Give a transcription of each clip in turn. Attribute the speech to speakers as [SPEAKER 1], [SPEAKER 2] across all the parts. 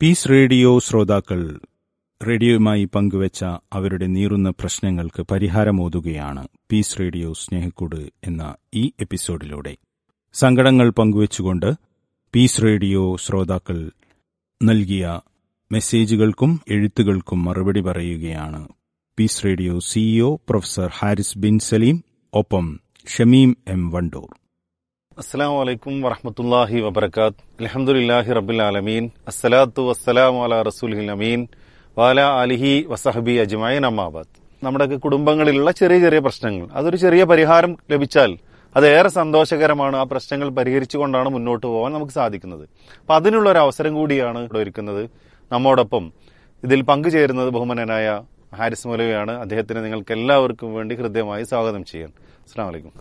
[SPEAKER 1] Piece radio ശ്രോതാക്കൾ റേഡിയോയുമായി പങ്കുവച്ച അവരുടെ നീറുന്ന പ്രശ്നങ്ങൾക്ക് പരിഹാരമോതുകയാണ് പീസ് റേഡിയോ സ്നേഹക്കൂട് എന്ന ഈ എപ്പിസോഡിലൂടെ സങ്കടങ്ങൾ പങ്കുവച്ചുകൊണ്ട് പീസ് റേഡിയോ ശ്രോതാക്കൾ നൽകിയ മെസ്സേജുകൾക്കും എഴുത്തുകൾക്കും മറുപടി പറയുകയാണ് Peace Radio CEO professor Haris bin Saleem ഒപ്പം ഷമീം എം വണ്ടൂർ
[SPEAKER 2] അസ്സാം വലൈക്കും വറഹമത്തല്ലാഹി വബർക്കാത്ത് അലഹമുല്ലാഹി റബ്ബിൽ ആലമീൻ അസ്സലാത്തു വസ്സലാം അല റസൂലിൽ അമീൻ വാല അലിഹി വസഹബി അജ്മൈൻ അമ്മാബാദ് നമ്മുടെയൊക്കെ കുടുംബങ്ങളിലുള്ള ചെറിയ ചെറിയ പ്രശ്നങ്ങൾ അതൊരു ചെറിയ പരിഹാരം ലഭിച്ചാൽ അത് ഏറെ സന്തോഷകരമാണ് ആ പ്രശ്നങ്ങൾ പരിഹരിച്ചുകൊണ്ടാണ് മുന്നോട്ട് പോകാൻ നമുക്ക് സാധിക്കുന്നത് അപ്പൊ അതിനുള്ള ഒരു അവസരം കൂടിയാണ് ഇവിടെ ഒരുക്കുന്നത് നമ്മോടൊപ്പം ഇതിൽ പങ്കുചേരുന്നത് ബഹുമാനനായ ഹാരിസ് മൗലവിയാണ് അദ്ദേഹത്തിന് നിങ്ങൾക്ക് എല്ലാവർക്കും വേണ്ടി ഹൃദ്യമായി സ്വാഗതം ചെയ്യാൻ അസ്സാം വലൈക്കും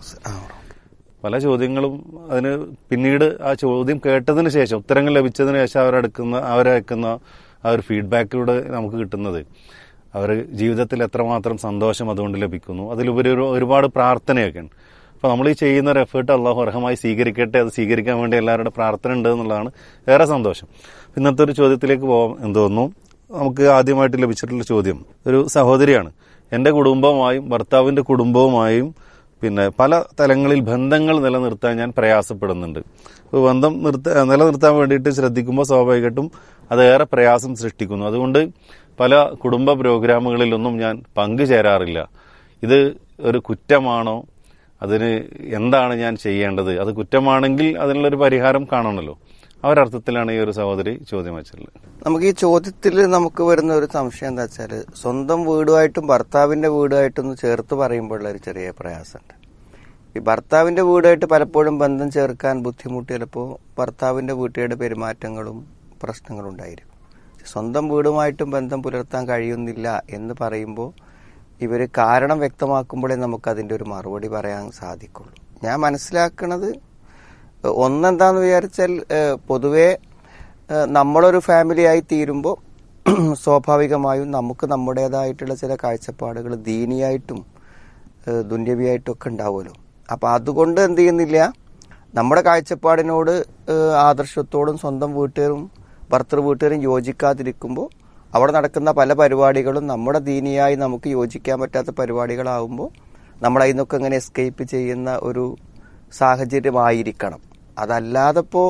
[SPEAKER 2] പല ചോദ്യങ്ങളും അതിന് പിന്നീട് ആ ചോദ്യം കേട്ടതിന് ശേഷം ഉത്തരങ്ങൾ ലഭിച്ചതിന് ശേഷം അവരെടുക്കുന്ന അവരയക്കുന്ന ആ ഒരു ഫീഡ്ബാക്കിലൂടെ നമുക്ക് കിട്ടുന്നത് അവർ ജീവിതത്തിൽ എത്രമാത്രം സന്തോഷം അതുകൊണ്ട് ലഭിക്കുന്നു അതിലുപരി ഒരു ഒരുപാട് പ്രാർത്ഥനയൊക്കെയാണ് അപ്പോൾ നമ്മൾ ഈ ചെയ്യുന്ന ഒരു എഫേർട്ട് അള്ളാഹു അർഹമായി സ്വീകരിക്കട്ടെ അത് സ്വീകരിക്കാൻ വേണ്ടി എല്ലാവരുടെ പ്രാർത്ഥന ഉണ്ട് എന്നുള്ളതാണ് ഏറെ സന്തോഷം ഇന്നത്തെ ഒരു ചോദ്യത്തിലേക്ക് പോകാം എന്ന് തോന്നുന്നു നമുക്ക് ആദ്യമായിട്ട് ലഭിച്ചിട്ടുള്ള ചോദ്യം ഒരു സഹോദരിയാണ് എൻ്റെ കുടുംബവുമായും ഭർത്താവിൻ്റെ കുടുംബവുമായും പിന്നെ പല തലങ്ങളിൽ ബന്ധങ്ങൾ നിലനിർത്താൻ ഞാൻ പ്രയാസപ്പെടുന്നുണ്ട് അപ്പോൾ ബന്ധം നിർത്ത നിലനിർത്താൻ വേണ്ടിയിട്ട് ശ്രദ്ധിക്കുമ്പോൾ സ്വാഭാവികമായിട്ടും അതേറെ പ്രയാസം സൃഷ്ടിക്കുന്നു അതുകൊണ്ട് പല കുടുംബ പ്രോഗ്രാമുകളിലൊന്നും ഞാൻ പങ്കുചേരാറില്ല ഇത് ഒരു കുറ്റമാണോ അതിന് എന്താണ് ഞാൻ ചെയ്യേണ്ടത് അത് കുറ്റമാണെങ്കിൽ അതിനുള്ളൊരു പരിഹാരം കാണണമല്ലോ ആ ഒരർത്ഥത്തിലാണ് ഈ ഒരു സഹോദരി ചോദ്യം വെച്ചിട്ടുള്ളത്
[SPEAKER 3] നമുക്ക് ഈ ചോദ്യത്തിൽ നമുക്ക് വരുന്ന ഒരു സംശയം എന്താ വെച്ചാൽ സ്വന്തം വീടുമായിട്ടും ഭർത്താവിന്റെ വീടുമായിട്ടും ഒന്ന് ചേർത്ത് പറയുമ്പോഴുള്ള ഒരു ചെറിയ പ്രയാസമുണ്ട് ഈ ഭർത്താവിന്റെ വീടായിട്ട് പലപ്പോഴും ബന്ധം ചേർക്കാൻ ബുദ്ധിമുട്ട് ചിലപ്പോൾ ഭർത്താവിന്റെ വീട്ടുകാരുടെ പെരുമാറ്റങ്ങളും പ്രശ്നങ്ങളും ഉണ്ടായിരിക്കും സ്വന്തം വീടുമായിട്ടും ബന്ധം പുലർത്താൻ കഴിയുന്നില്ല എന്ന് പറയുമ്പോൾ ഇവർ കാരണം വ്യക്തമാക്കുമ്പോഴേ നമുക്ക് അതിൻ്റെ ഒരു മറുപടി പറയാൻ സാധിക്കുള്ളൂ ഞാൻ മനസ്സിലാക്കുന്നത് ഒന്നെന്താന്ന് വിചാരിച്ചാൽ ഏഹ്, പൊതുവേ ഏഹ്, നമ്മളൊരു ഫാമിലിയായി തീരുമ്പോൾ സ്വാഭാവികമായും നമുക്ക് നമ്മുടേതായിട്ടുള്ള ചില കാഴ്ചപ്പാടുകൾ ദീനിയായിട്ടും ഏഹ്, ദുന്യവിയായിട്ടും ഒക്കെ ഉണ്ടാവുമല്ലോ അപ്പം അതുകൊണ്ട് എന്ത് ചെയ്യുന്നില്ല നമ്മുടെ കാഴ്ചപ്പാടിനോട് ഏഹ്, ആദർശത്തോടും സ്വന്തം വീട്ടുകാരും ഭർത്തൃ വീട്ടുകാരും യോജിക്കാതിരിക്കുമ്പോൾ അവിടെ നടക്കുന്ന പല പരിപാടികളും നമ്മുടെ ദീനിയായി നമുക്ക് യോജിക്കാൻ പറ്റാത്ത പരിപാടികളാവുമ്പോൾ നമ്മൾ അതിൽ നിന്നൊക്കെ ഇങ്ങനെ എസ്കേപ്പ് ചെയ്യുന്ന ഒരു സാഹചര്യമായിരിക്കണം അതല്ലാതെ ഇപ്പോൾ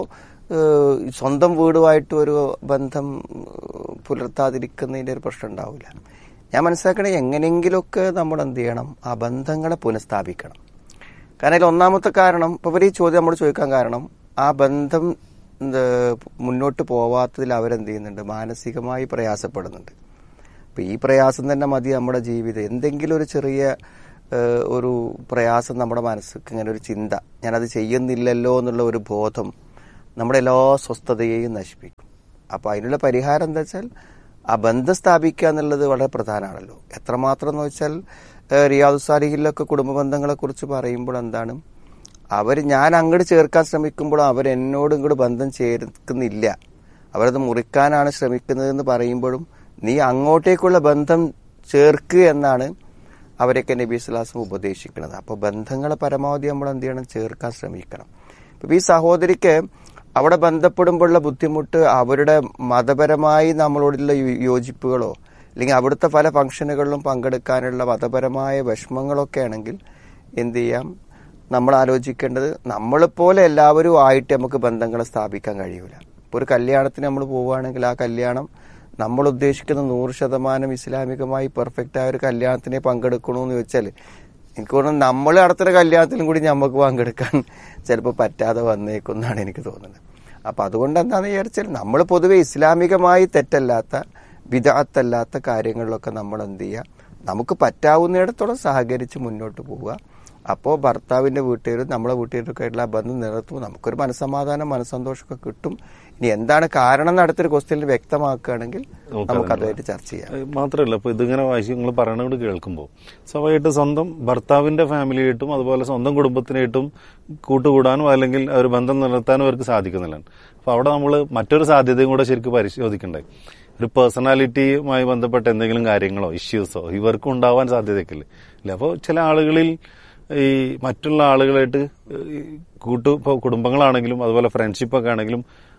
[SPEAKER 3] സ്വന്തം വീടുമായിട്ട് ഒരു ബന്ധം ഏഹ്, പുലർത്താതിരിക്കുന്നതിൻ്റെ ഒരു പ്രശ്നം ഉണ്ടാവില്ല ഞാൻ മനസ്സിലാക്കണേ എങ്ങനെയെങ്കിലുമൊക്കെ നമ്മൾ എന്ത് ചെയ്യണം ആ ബന്ധങ്ങളെ പുനഃസ്ഥാപിക്കണം കാരണം അതിൽ ഒന്നാമത്തെ കാരണം ഇപ്പോൾ ഇവർ ഈ ചോദ്യം നമ്മൾ ചോദിക്കാൻ കാരണം ആ ബന്ധം എന്ത് മുന്നോട്ട് പോവാത്തതിൽ അവരെന്ത് ചെയ്യുന്നുണ്ട് മാനസികമായി പ്രയാസപ്പെടുന്നുണ്ട് അപ്പം ഈ പ്രയാസം തന്നെ മതി നമ്മുടെ ജീവിതം എന്തെങ്കിലും ഒരു ചെറിയ ഏഹ്, ഒരു പ്രയാസം നമ്മുടെ മനസ്സിക്ക് ഇങ്ങനെ ഒരു ചിന്ത ഞാനത് ചെയ്യുന്നില്ലല്ലോ എന്നുള്ള ഒരു ബോധം നമ്മുടെ എല്ലാ സ്വസ്ഥതയെയും നശിപ്പിക്കും അപ്പോൾ അതിനുള്ള പരിഹാരം എന്താ വെച്ചാൽ ആ ബന്ധം സ്ഥാപിക്കുക എന്നുള്ളത് വളരെ പ്രധാനമാണല്ലോ എത്രമാത്രം എന്ന് വെച്ചാൽ ഏഹ്, റിയാദു സാലിഹിലൊക്കെ കുടുംബ ബന്ധങ്ങളെ കുറിച്ച് പറയുമ്പോൾ എന്താണ് അവർ ഞാൻ അങ്ങോട്ട് ചേർക്കാൻ ശ്രമിക്കുമ്പോൾ അവർ എന്നോട് ഇങ്ങോട്ട് ബന്ധം ചേർക്കുന്നില്ല അവരത് മുറിക്കാനാണ് ശ്രമിക്കുന്നതെന്ന് പറയുമ്പോഴും നീ അങ്ങോട്ടേക്കുള്ള ബന്ധം ചേർക്ക് എന്നാണ് അവരൊക്കെ നബി സ്വലാസം ഉപദേശിക്കുന്നത് അപ്പോൾ ബന്ധങ്ങളെ പരമാവധി നമ്മൾ എന്ത് ചെയ്യണം ചേർക്കാൻ ശ്രമിക്കണം ഇപ്പം ഈ സഹോദരിക്ക് അവിടെ ബന്ധപ്പെടുമ്പോഴുള്ള ബുദ്ധിമുട്ട് അവരുടെ മതപരമായി നമ്മളോടുള്ള യോ- യോജിപ്പുകളോ അല്ലെങ്കിൽ അവിടുത്തെ പല ഫംഗ്ഷനുകളിലും പങ്കെടുക്കാനുള്ള മതപരമായ വിഷമങ്ങളൊക്കെ ആണെങ്കിൽ എന്ത് ചെയ്യാം നമ്മൾ ആലോചിക്കേണ്ടത് നമ്മളെപ്പോലെ എല്ലാവരും ആയിട്ട് നമുക്ക് ബന്ധങ്ങളെ സ്ഥാപിക്കാൻ കഴിയൂല ഇപ്പോൾ ഒരു കല്യാണത്തിന് നമ്മൾ പോവുകയാണെങ്കിൽ ആ കല്യാണം നമ്മൾ ഉദ്ദേശിക്കുന്ന നൂറ് ശതമാനം ഇസ്ലാമികമായി പെർഫെക്റ്റ് ആയ ഒരു കല്യാണത്തിനെ പങ്കെടുക്കണമെന്ന് വെച്ചാൽ എനിക്ക് തോന്നുന്നു നമ്മൾ നടത്തുന്ന കല്യാണത്തിലും കൂടി നമുക്ക് പങ്കെടുക്കാൻ ചിലപ്പോൾ പറ്റാതെ വന്നേക്കും എന്നാണ് എനിക്ക് തോന്നുന്നത് അപ്പം അതുകൊണ്ട് എന്താണെന്ന് വിചാരിച്ചാൽ നമ്മൾ പൊതുവെ ഇസ്ലാമികമായി തെറ്റല്ലാത്ത വിദാത്തല്ലാത്ത കാര്യങ്ങളിലൊക്കെ നമ്മൾ എന്ത് ചെയ്യുക നമുക്ക് പറ്റാവുന്നിടത്തോളം സഹകരിച്ച് മുന്നോട്ട് പോവുക അപ്പോൾ ഭർത്താവിൻ്റെ വീട്ടുകാരും നമ്മളെ വീട്ടുകാരൊക്കെ ആയിട്ടുള്ള ആ ബന്ധം നിലനിർത്തുമ്പോൾ നമുക്കൊരു മനസ്സമാധാനം മനസ്സന്തോഷമൊക്കെ കിട്ടും ഇനി എന്താണ് കാരണം നടത്തൊരു ക്വസ്റ്റ്യനിൽ വ്യക്തമാക്കുകയാണെങ്കിൽ നമുക്ക് അതുമായിട്ട് ചർച്ച ചെയ്യാം
[SPEAKER 2] അത് മാത്രമല്ല ഇപ്പൊ ഇതിങ്ങനെ വായിച്ച് നിങ്ങൾ പറയണത് കേൾക്കുമ്പോൾ സ്വാഭാവികമായിട്ട് സ്വന്തം ഭർത്താവിന്റെ ഫാമിലിയായിട്ടും അതുപോലെ സ്വന്തം കുടുംബത്തിനായിട്ടും കൂട്ടുകൂടാനും അല്ലെങ്കിൽ ആ ഒരു ബന്ധം നിലനിർത്താനും അവർക്ക് സാധിക്കുന്നില്ല അപ്പൊ അവിടെ നമ്മൾ മറ്റൊരു സാധ്യതയും കൂടെ ശരിക്കും പരിശോധിക്കണ്ടേ ഒരു പേഴ്സണാലിറ്റിയുമായി ബന്ധപ്പെട്ട എന്തെങ്കിലും കാര്യങ്ങളോ ഇഷ്യൂസോ ഇവർക്കും ഉണ്ടാവാൻ സാധ്യതയൊക്കെ ഇല്ല അപ്പോൾ ചില ആളുകളിൽ ഈ മറ്റുള്ള ആളുകളായിട്ട് ഈ കൂട്ടു ഇപ്പോൾ കുടുംബങ്ങളാണെങ്കിലും അതുപോലെ ഫ്രണ്ട്ഷിപ്പൊക്കെ ആണെങ്കിലും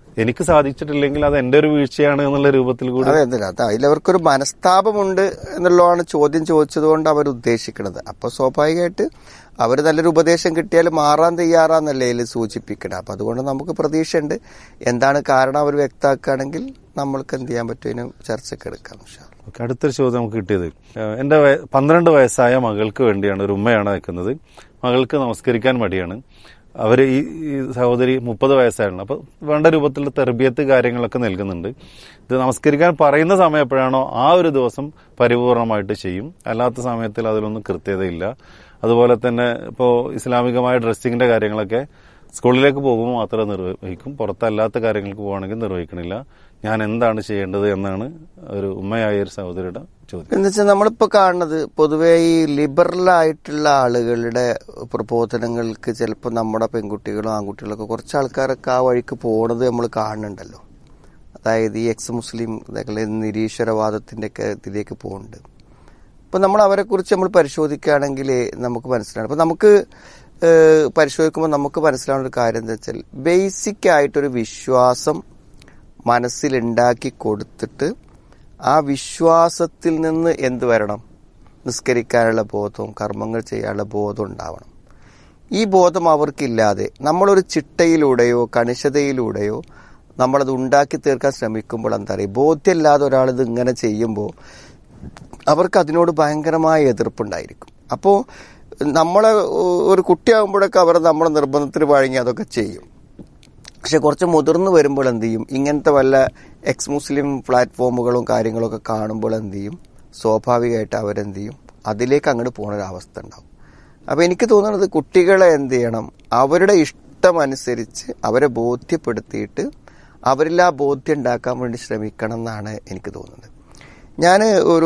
[SPEAKER 2] എനിക്ക് സാധിച്ചിട്ടില്ലെങ്കിൽ അത് എന്റെ ഒരു വീഴ്ചയാണ് എന്നുള്ള രൂപത്തിൽ കൂടി
[SPEAKER 3] അതെ എന്തിനാ അത് അതിലവർക്കൊരു മനസ്താപമുണ്ട് എന്നുള്ളതാണ് ചോദ്യം ചോദിച്ചതുകൊണ്ട് അവർ ഉദ്ദേശിക്കുന്നത് അപ്പൊ സ്വാഭാവികമായിട്ട് അവർ നല്ലൊരു ഉപദേശം കിട്ടിയാൽ മാറാൻ തയ്യാറാന്നല്ലേ ഇതിൽ സൂചിപ്പിക്കണം അപ്പൊ അതുകൊണ്ട് നമുക്ക് പ്രതീക്ഷയുണ്ട് എന്താണ് കാരണം അവർ വ്യക്തമാക്കുകയാണെങ്കിൽ നമ്മൾക്ക് എന്ത് ചെയ്യാൻ പറ്റും ഇതിന് ചർച്ചയ്ക്ക് എടുക്കാം ഇൻഷാ അല്ലാ.
[SPEAKER 2] ഓക്കെ, അടുത്തൊരു ചോദ്യം നമുക്ക് കിട്ടിയത് ഏഹ് എന്റെ വയ- പന്ത്രണ്ട് വയസ്സായ മകൾക്ക് വേണ്ടിയാണ് ഒരു ഉമ്മയാണ് നിൽക്കുന്നത് മകൾക്ക് നമസ്കരിക്കാൻ മടിയാണ് അവര് ഈ ഈ സഹോദരി മുപ്പത് വയസ്സായിരുന്നു അപ്പൊ വേണ്ട രൂപത്തിലുള്ള തെർബിയത്ത് കാര്യങ്ങളൊക്കെ നൽകുന്നുണ്ട് ഇത് നമസ്കരിക്കാൻ പറയുന്ന സമയം എപ്പോഴാണോ ആ ഒരു ദിവസം പരിപൂർണമായിട്ട് ചെയ്യും അല്ലാത്ത സമയത്തിൽ അതിലൊന്നും കൃത്യതയില്ല അതുപോലെ തന്നെ ഇപ്പോൾ ഇസ്ലാമികമായ ഡ്രസ്സിങ്ങിന്റെ കാര്യങ്ങളൊക്കെ സ്കൂളിലേക്ക് പോകുമ്പോൾ മാത്രമേ നിർവഹിക്കും പുറത്തല്ലാത്ത കാര്യങ്ങൾക്ക് പോകുകയാണെങ്കിൽ നിർവഹിക്കണില്ല ഞാൻ എന്താണ് ചെയ്യേണ്ടത് എന്നാണ് ഒരു ഉമ്മയായ ഒരു സഹോദരിയുടെ ചോദ്യം
[SPEAKER 3] എന്ന് വെച്ചാൽ നമ്മളിപ്പോ കാണുന്നത് പൊതുവെ ഈ ലിബറൽ ആയിട്ടുള്ള ആളുകളുടെ പ്രബോധനങ്ങൾക്ക് ചിലപ്പോൾ നമ്മുടെ പെൺകുട്ടികളും ആൺകുട്ടികളൊക്കെ കുറച്ച് ആൾക്കാരൊക്കെ ആ വഴിക്ക് പോണത് നമ്മൾ കാണുന്നുണ്ടല്ലോ അതായത് ഈ എക്സ് മുസ്ലിം ഇതൊക്കെ നിരീശ്വരവാദത്തിന്റെ ഒക്കെ ഇതിലേക്ക് പോകുന്നുണ്ട് അപ്പൊ നമ്മൾ അവരെ കുറിച്ച് നമ്മൾ പരിശോധിക്കുകയാണെങ്കിൽ നമുക്ക് മനസ്സിലാവും അപ്പൊ നമുക്ക് ഏഹ്, പരിശോധിക്കുമ്പോൾ നമുക്ക് മനസ്സിലാവുന്ന ഒരു കാര്യം എന്താ വെച്ചാൽ ബേസിക് ആയിട്ടൊരു വിശ്വാസം മനസ്സിലുണ്ടാക്കി കൊടുത്തിട്ട് ആ വിശ്വാസത്തിൽ നിന്ന് എന്ത് വരണം നിസ്കരിക്കാനുള്ള ബോധവും കർമ്മങ്ങൾ ചെയ്യാനുള്ള ബോധം ഉണ്ടാവണം ഈ ബോധം അവർക്കില്ലാതെ നമ്മളൊരു ചിട്ടയിലൂടെയോ കണിശതയിലൂടെയോ നമ്മളത് ഉണ്ടാക്കി തീർക്കാൻ ശ്രമിക്കുമ്പോൾ എന്താ പറയുക ബോധ്യമില്ലാതെ ഒരാൾ ഇത് ഇങ്ങനെ ചെയ്യുമ്പോൾ അവർക്ക് അതിനോട് ഭയങ്കരമായ എതിർപ്പുണ്ടായിരിക്കും അപ്പോൾ നമ്മളെ ഒരു കുട്ടിയാകുമ്പോഴൊക്കെ അവർ നമ്മളെ നിർബന്ധത്തിന് വഴങ്ങി അതൊക്കെ ചെയ്യും പക്ഷെ കുറച്ച് മുതിർന്നു വരുമ്പോൾ എന്ത് ചെയ്യും ഇങ്ങനത്തെ വല്ല എക്സ് മുസ്ലിം പ്ലാറ്റ്ഫോമുകളും കാര്യങ്ങളൊക്കെ കാണുമ്പോൾ എന്ത് ചെയ്യും സ്വാഭാവികമായിട്ട് അവരെന്ത് ചെയ്യും അതിലേക്ക് അങ്ങോട്ട് പോകുന്ന ഒരു അവസ്ഥ ഉണ്ടാവും അപ്പൊ എനിക്ക് തോന്നുന്നത് കുട്ടികളെ എന്ത് ചെയ്യണം അവരുടെ ഇഷ്ടമനുസരിച്ച് അവരെ ബോധ്യപ്പെടുത്തിയിട്ട് അവരിൽ ആ ബോധ്യം ഉണ്ടാക്കാൻ വേണ്ടി ശ്രമിക്കണം എന്നാണ് എനിക്ക് തോന്നുന്നത് ഞാൻ ഒരു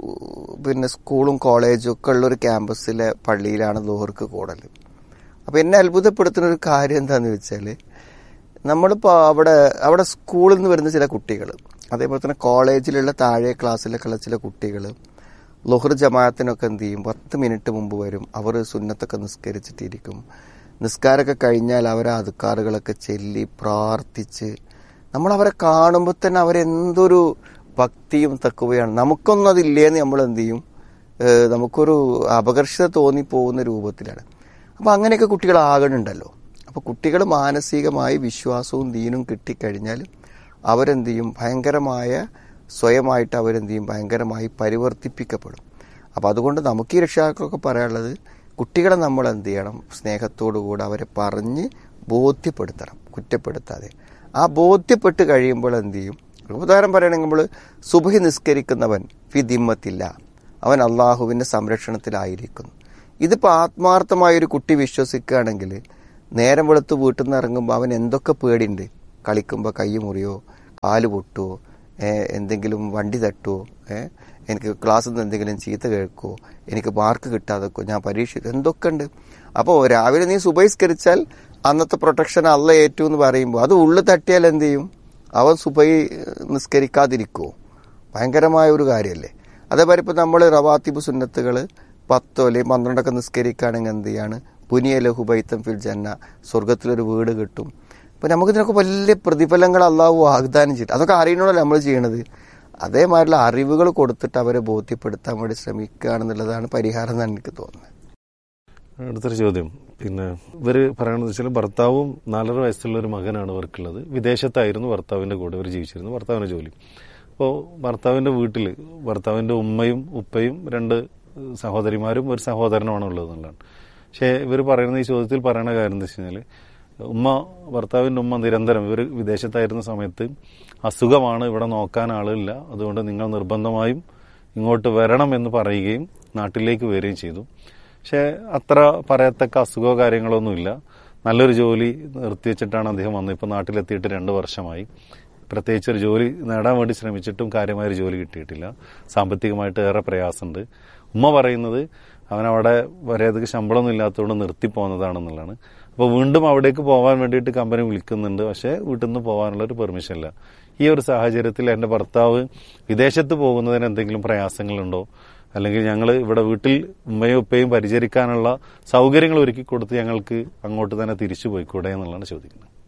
[SPEAKER 3] പിന്നെ സ്കൂളും കോളേജും ഒക്കെ ഉള്ള ഒരു ക്യാമ്പസിലെ പള്ളിയിലാണ് ലോഹർക്ക് കൂടൽ അപ്പൊ എന്നെ അത്ഭുതപ്പെടുത്തുന്ന ഒരു കാര്യം എന്താന്ന് വെച്ചാൽ നമ്മളിപ്പോൾ അവിടെ അവിടെ സ്കൂളിൽ നിന്ന് വരുന്ന ചില കുട്ടികൾ അതേപോലെ തന്നെ കോളേജിലുള്ള താഴെ ക്ലാസ്സിലൊക്കെ ഉള്ള ചില കുട്ടികൾ ലൊഹർ ജമാഅത്തിനൊക്കെ എന്ത് ചെയ്യും പത്ത് മിനിറ്റ് മുമ്പ് വരും അവർ സുന്നത്തൊക്കെ നിസ്കരിച്ചിട്ടിരിക്കും നിസ്കാരമൊക്കെ കഴിഞ്ഞാൽ അവർ അതുക്കാറുകളൊക്കെ ചൊല്ലി പ്രാർത്ഥിച്ച് നമ്മൾ അവരെ കാണുമ്പോൾ തന്നെ അവരെന്തൊരു ഭക്തിയും തക്കുകയാണ് നമുക്കൊന്നും അതില്ലേന്ന് നമ്മൾ എന്ത് ചെയ്യും ഏഹ് നമുക്കൊരു അപകർഷത തോന്നിപ്പോകുന്ന രൂപത്തിലാണ് അപ്പം അങ്ങനെയൊക്കെ കുട്ടികൾ ആകണുണ്ടല്ലോ അപ്പോൾ കുട്ടികൾ മാനസികമായി വിശ്വാസവും ദീനും കിട്ടിക്കഴിഞ്ഞാൽ അവരെന്ത് ചെയ്യും ഭയങ്കരമായ സ്വയമായിട്ട് അവരെന്ത് ചെയ്യും ഭയങ്കരമായി പരിവർത്തിപ്പിക്കപ്പെടും അപ്പോൾ അതുകൊണ്ട് നമുക്ക് ഈ രക്ഷിതാക്കളൊക്കെ പറയാനുള്ളത് കുട്ടികളെ നമ്മൾ എന്ത് ചെയ്യണം സ്നേഹത്തോടു കൂടെ അവരെ പറഞ്ഞ് ബോധ്യപ്പെടുത്തണം കുറ്റപ്പെടുത്താതെ ആ ബോധ്യപ്പെട്ട് കഴിയുമ്പോൾ എന്ത് ചെയ്യും ഒരു ഉദാഹരണം പറയുകയാണെങ്കിൽ നമ്മൾ സുബഹി നിസ്കരിക്കുന്നവൻ ഫി ദിമ്മത്തില്ല അവൻ അള്ളാഹുവിന്റെ സംരക്ഷണത്തിലായിരിക്കുന്നു ഇതിപ്പോൾ ആത്മാർത്ഥമായ ഒരു കുട്ടി വിശ്വസിക്കുകയാണെങ്കിൽ നേരം വെളുത്ത് വീട്ടിൽ നിന്ന് ഇറങ്ങുമ്പോൾ അവൻ എന്തൊക്കെ പേടിയുണ്ട് കളിക്കുമ്പോൾ കൈ മുറിയോ കാല് പൊട്ടുവോ ഏ, എന്തെങ്കിലും വണ്ടി തട്ടുവോ ഏ, എനിക്ക് ക്ലാസ്സിൽ നിന്ന് എന്തെങ്കിലും ചീത്ത കേൾക്കുവോ എനിക്ക് മാർക്ക് കിട്ടാതെക്കോ ഞാൻ പരീക്ഷ എന്തൊക്കെ ഉണ്ട് അപ്പോൾ രാവിലെ നീ സുബഹിസ്കരിച്ചാൽ അന്നത്തെ പ്രൊട്ടക്ഷൻ അല്ല ഏറ്റു എന്ന് പറയുമ്പോൾ അത് ഉള്ളു തട്ടിയാൽ എന്ത് ചെയ്യും അവൻ സുബൈ നിസ്കരിക്കാതിരിക്കുവോ ഭയങ്കരമായ ഒരു കാര്യമല്ലേ അതേപോലെ ഇപ്പൊ നമ്മൾ റവാത്തിബ് സുന്നത്തുകൾ പത്തോ അല്ലെങ്കിൽ പന്ത്രണ്ടൊക്കെ നിസ്കരിക്കുകയാണെങ്കിൽ എന്ത് ചെയ്യാണ് പുനിയ ലഹുബൈത്തം ഫിൽ ജന്ന സ്വർഗത്തിലൊരു വീട് കിട്ടും അപ്പൊ നമുക്ക് ഇതിനൊക്കെ വലിയ പ്രതിഫലങ്ങൾ അള്ളാഹു വാഗ്ദാനം ചെയ്തു അതൊക്കെ അറിയണമല്ലോ നമ്മൾ ചെയ്യണത് അതേമാതിരിയുള്ള അറിവുകൾ കൊടുത്തിട്ട് അവരെ ബോധ്യപ്പെടുത്താൻ വേണ്ടി ശ്രമിക്കുകയാണെന്നുള്ളതാണ് പരിഹാരം എന്നാണ് എനിക്ക് തോന്നുന്നത്
[SPEAKER 2] അടുത്തൊരു ചോദ്യം പിന്നെ ഇവര് പറയണത് വെച്ചാൽ ഭർത്താവും നാലര വയസ്സുള്ള ഒരു മകനാണ് ഇവർക്കുള്ളത് വിദേശത്തായിരുന്നു ഭർത്താവിന്റെ കൂടെ ഇവർ ജീവിച്ചിരുന്നു ഭർത്താവിന്റെ ജോലി അപ്പോൾ ഭർത്താവിന്റെ വീട്ടിൽ ഭർത്താവിന്റെ ഉമ്മയും ഉപ്പയും രണ്ട് സഹോദരിമാരും ഒരു സഹോദരനുമാണ് ഉള്ളത് എന്നുള്ളതാണ് പക്ഷേ ഇവർ പറയുന്ന ഈ ചോദ്യത്തിൽ പറയുന്ന കാര്യം എന്താ വെച്ച് കഴിഞ്ഞാൽ ഉമ്മ ഭർത്താവിന്റെ ഉമ്മ നിരന്തരം ഇവർ വിദേശത്തായിരുന്ന സമയത്ത് അസുഖമാണ് ഇവിടെ നോക്കാൻ ആളില്ല അതുകൊണ്ട് നിങ്ങൾ നിർബന്ധമായും ഇങ്ങോട്ട് വരണം എന്ന് പറയുകയും നാട്ടിലേക്ക് വരികയും ചെയ്തു പക്ഷെ അത്ര പറയത്തക്ക അസുഖമോ കാര്യങ്ങളൊന്നുമില്ല നല്ലൊരു ജോലി നിർത്തിവെച്ചിട്ടാണ് അദ്ദേഹം വന്നത് ഇപ്പം നാട്ടിലെത്തിയിട്ട് രണ്ട് വർഷമായി പ്രത്യേകിച്ച് ഒരു ജോലി നേടാൻ വേണ്ടി ശ്രമിച്ചിട്ടും കാര്യമായൊരു ജോലി കിട്ടിയിട്ടില്ല സാമ്പത്തികമായിട്ട് ഏറെ പ്രയാസമുണ്ട് ഉമ്മ പറയുന്നത് അവനവിടെ വരെയധികം ശമ്പളമൊന്നും ഇല്ലാത്തതുകൊണ്ട് നിർത്തി പോകുന്നതാണെന്നുള്ളതാണ് അപ്പോൾ വീണ്ടും അവിടേക്ക് പോകാൻ വേണ്ടിയിട്ട് കമ്പനി വിളിക്കുന്നുണ്ട് പക്ഷേ വീട്ടിൽ നിന്ന് പോകാനുള്ള ഒരു പെർമിഷൻ ഇല്ല ഈ ഒരു സാഹചര്യത്തിൽ എൻ്റെ ഭർത്താവ് വിദേശത്ത് പോകുന്നതിന് എന്തെങ്കിലും പ്രയാസങ്ങളുണ്ടോ അല്ലെങ്കിൽ ഞങ്ങൾ ഇവിടെ വീട്ടിൽ ഉമ്മയും ഉപ്പയും പരിചരിക്കാനുള്ള സൗകര്യങ്ങൾ ഒരുക്കി കൊടുത്ത് ഞങ്ങൾക്ക് അങ്ങോട്ട് തന്നെ തിരിച്ചു പോയിക്കൂടെ എന്നുള്ളതാണ് ചോദിക്കുന്നത്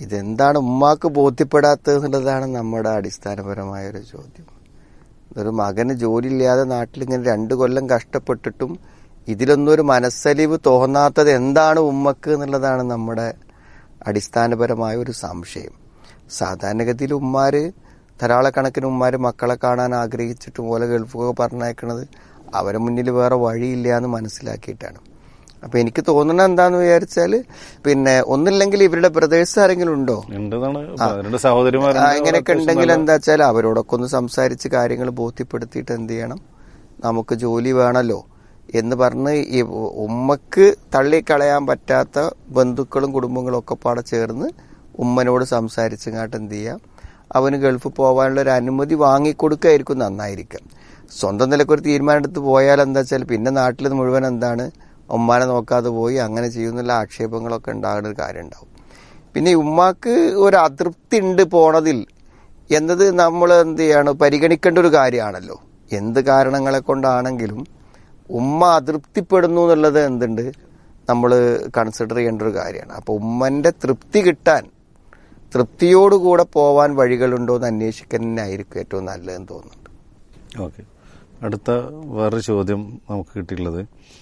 [SPEAKER 3] ഇതെന്താണ് ഉമ്മാക്ക് ബോധ്യപ്പെടാത്തത് എന്നുള്ളതാണ് നമ്മുടെ അടിസ്ഥാനപരമായ ഒരു ചോദ്യം ഒരു മകന് ജോലിയില്ലാതെ നാട്ടിലിങ്ങനെ രണ്ടു കൊല്ലം കഷ്ടപ്പെട്ടിട്ടും ഇതിലൊന്നും ഒരു മനസ്സലിവ് തോന്നാത്തത് എന്താണ് ഉമ്മക്ക് എന്നുള്ളതാണ് നമ്മുടെ അടിസ്ഥാനപരമായ ഒരു സംശയം സാധാരണഗതിയിൽ ഉമ്മാര് ധാരാളക്കണക്കിന് ഉമ്മാര് മക്കളെ കാണാൻ ആഗ്രഹിച്ചിട്ട് പോലെ ഗൾഫൊക്കെ പറഞ്ഞയക്കണത് അവരെ മുന്നിൽ വേറെ വഴിയില്ല എന്ന് മനസ്സിലാക്കിയിട്ടാണ് അപ്പൊ എനിക്ക് തോന്നുന്നത് എന്താന്ന് വിചാരിച്ചാല് പിന്നെ ഒന്നില്ലെങ്കിൽ ഇവരുടെ ബ്രദേഴ്സ് ആരെങ്കിലും ഉണ്ടോ
[SPEAKER 2] ഉണ്ടെന്നാണ് രണ്ട് സഹോദരിമാർ
[SPEAKER 3] ആ, ഇങ്ങനെയൊക്കെ ഉണ്ടെങ്കിൽ എന്താ വെച്ചാൽ അവരോടൊക്കെ ഒന്ന് സംസാരിച്ച് കാര്യങ്ങൾ ബോധ്യപ്പെടുത്തിയിട്ട് എന്ത് ചെയ്യണം നമുക്ക് ജോലി വേണമല്ലോ എന്ന് പറഞ്ഞ് ഈ ഉമ്മക്ക് തള്ളിക്കളയാൻ പറ്റാത്ത ബന്ധുക്കളും കുടുംബങ്ങളും ഒക്കെ പാടെ ചേർന്ന് ഉമ്മനോട് സംസാരിച്ചങ്ങാട്ട് എന്ത് ചെയ്യാം അവന് ഗൾഫ് പോകാനുള്ള ഒരു അനുമതി വാങ്ങിക്കൊടുക്കായിരിക്കും നന്നായിരിക്കും സ്വന്തം നിലക്കൊരു തീരുമാനം എടുത്ത് പോയാൽ എന്താ വെച്ചാൽ പിന്നെ നാട്ടിൽ മുഴുവൻ എന്താണ് ഉമ്മാനെ നോക്കാതെ പോയി അങ്ങനെ ചെയ്യുന്നുള്ള ആക്ഷേപങ്ങളൊക്കെ ഉണ്ടാകുന്ന ഒരു കാര്യം ഉണ്ടാവും പിന്നെ ഈ ഉമ്മാക്ക് ഒരു അതൃപ്തി ഉണ്ട് പോണതിൽ എന്നത് നമ്മൾ എന്ത് ചെയ്യാണ് പരിഗണിക്കേണ്ട ഒരു കാര്യമാണല്ലോ എന്ത് കാരണങ്ങളെ കൊണ്ടാണെങ്കിലും ഉമ്മ അതൃപ്തിപ്പെടുന്നു എന്നുള്ളത് എന്തുണ്ട് നമ്മൾ കൺസിഡർ ചെയ്യേണ്ട ഒരു കാര്യമാണ് അപ്പോൾ ഉമ്മന്റെ തൃപ്തി കിട്ടാൻ തൃപ്തിയോടുകൂടെ പോവാൻ വഴികളുണ്ടോ എന്ന് അന്വേഷിക്കുന്നതിനായിരിക്കും ഏറ്റവും നല്ലതെന്ന് തോന്നുന്നുണ്ട്
[SPEAKER 2] ഓക്കെ അടുത്ത വേറൊരു ചോദ്യം നമുക്ക് കിട്ടിയിട്ടുള്ളത്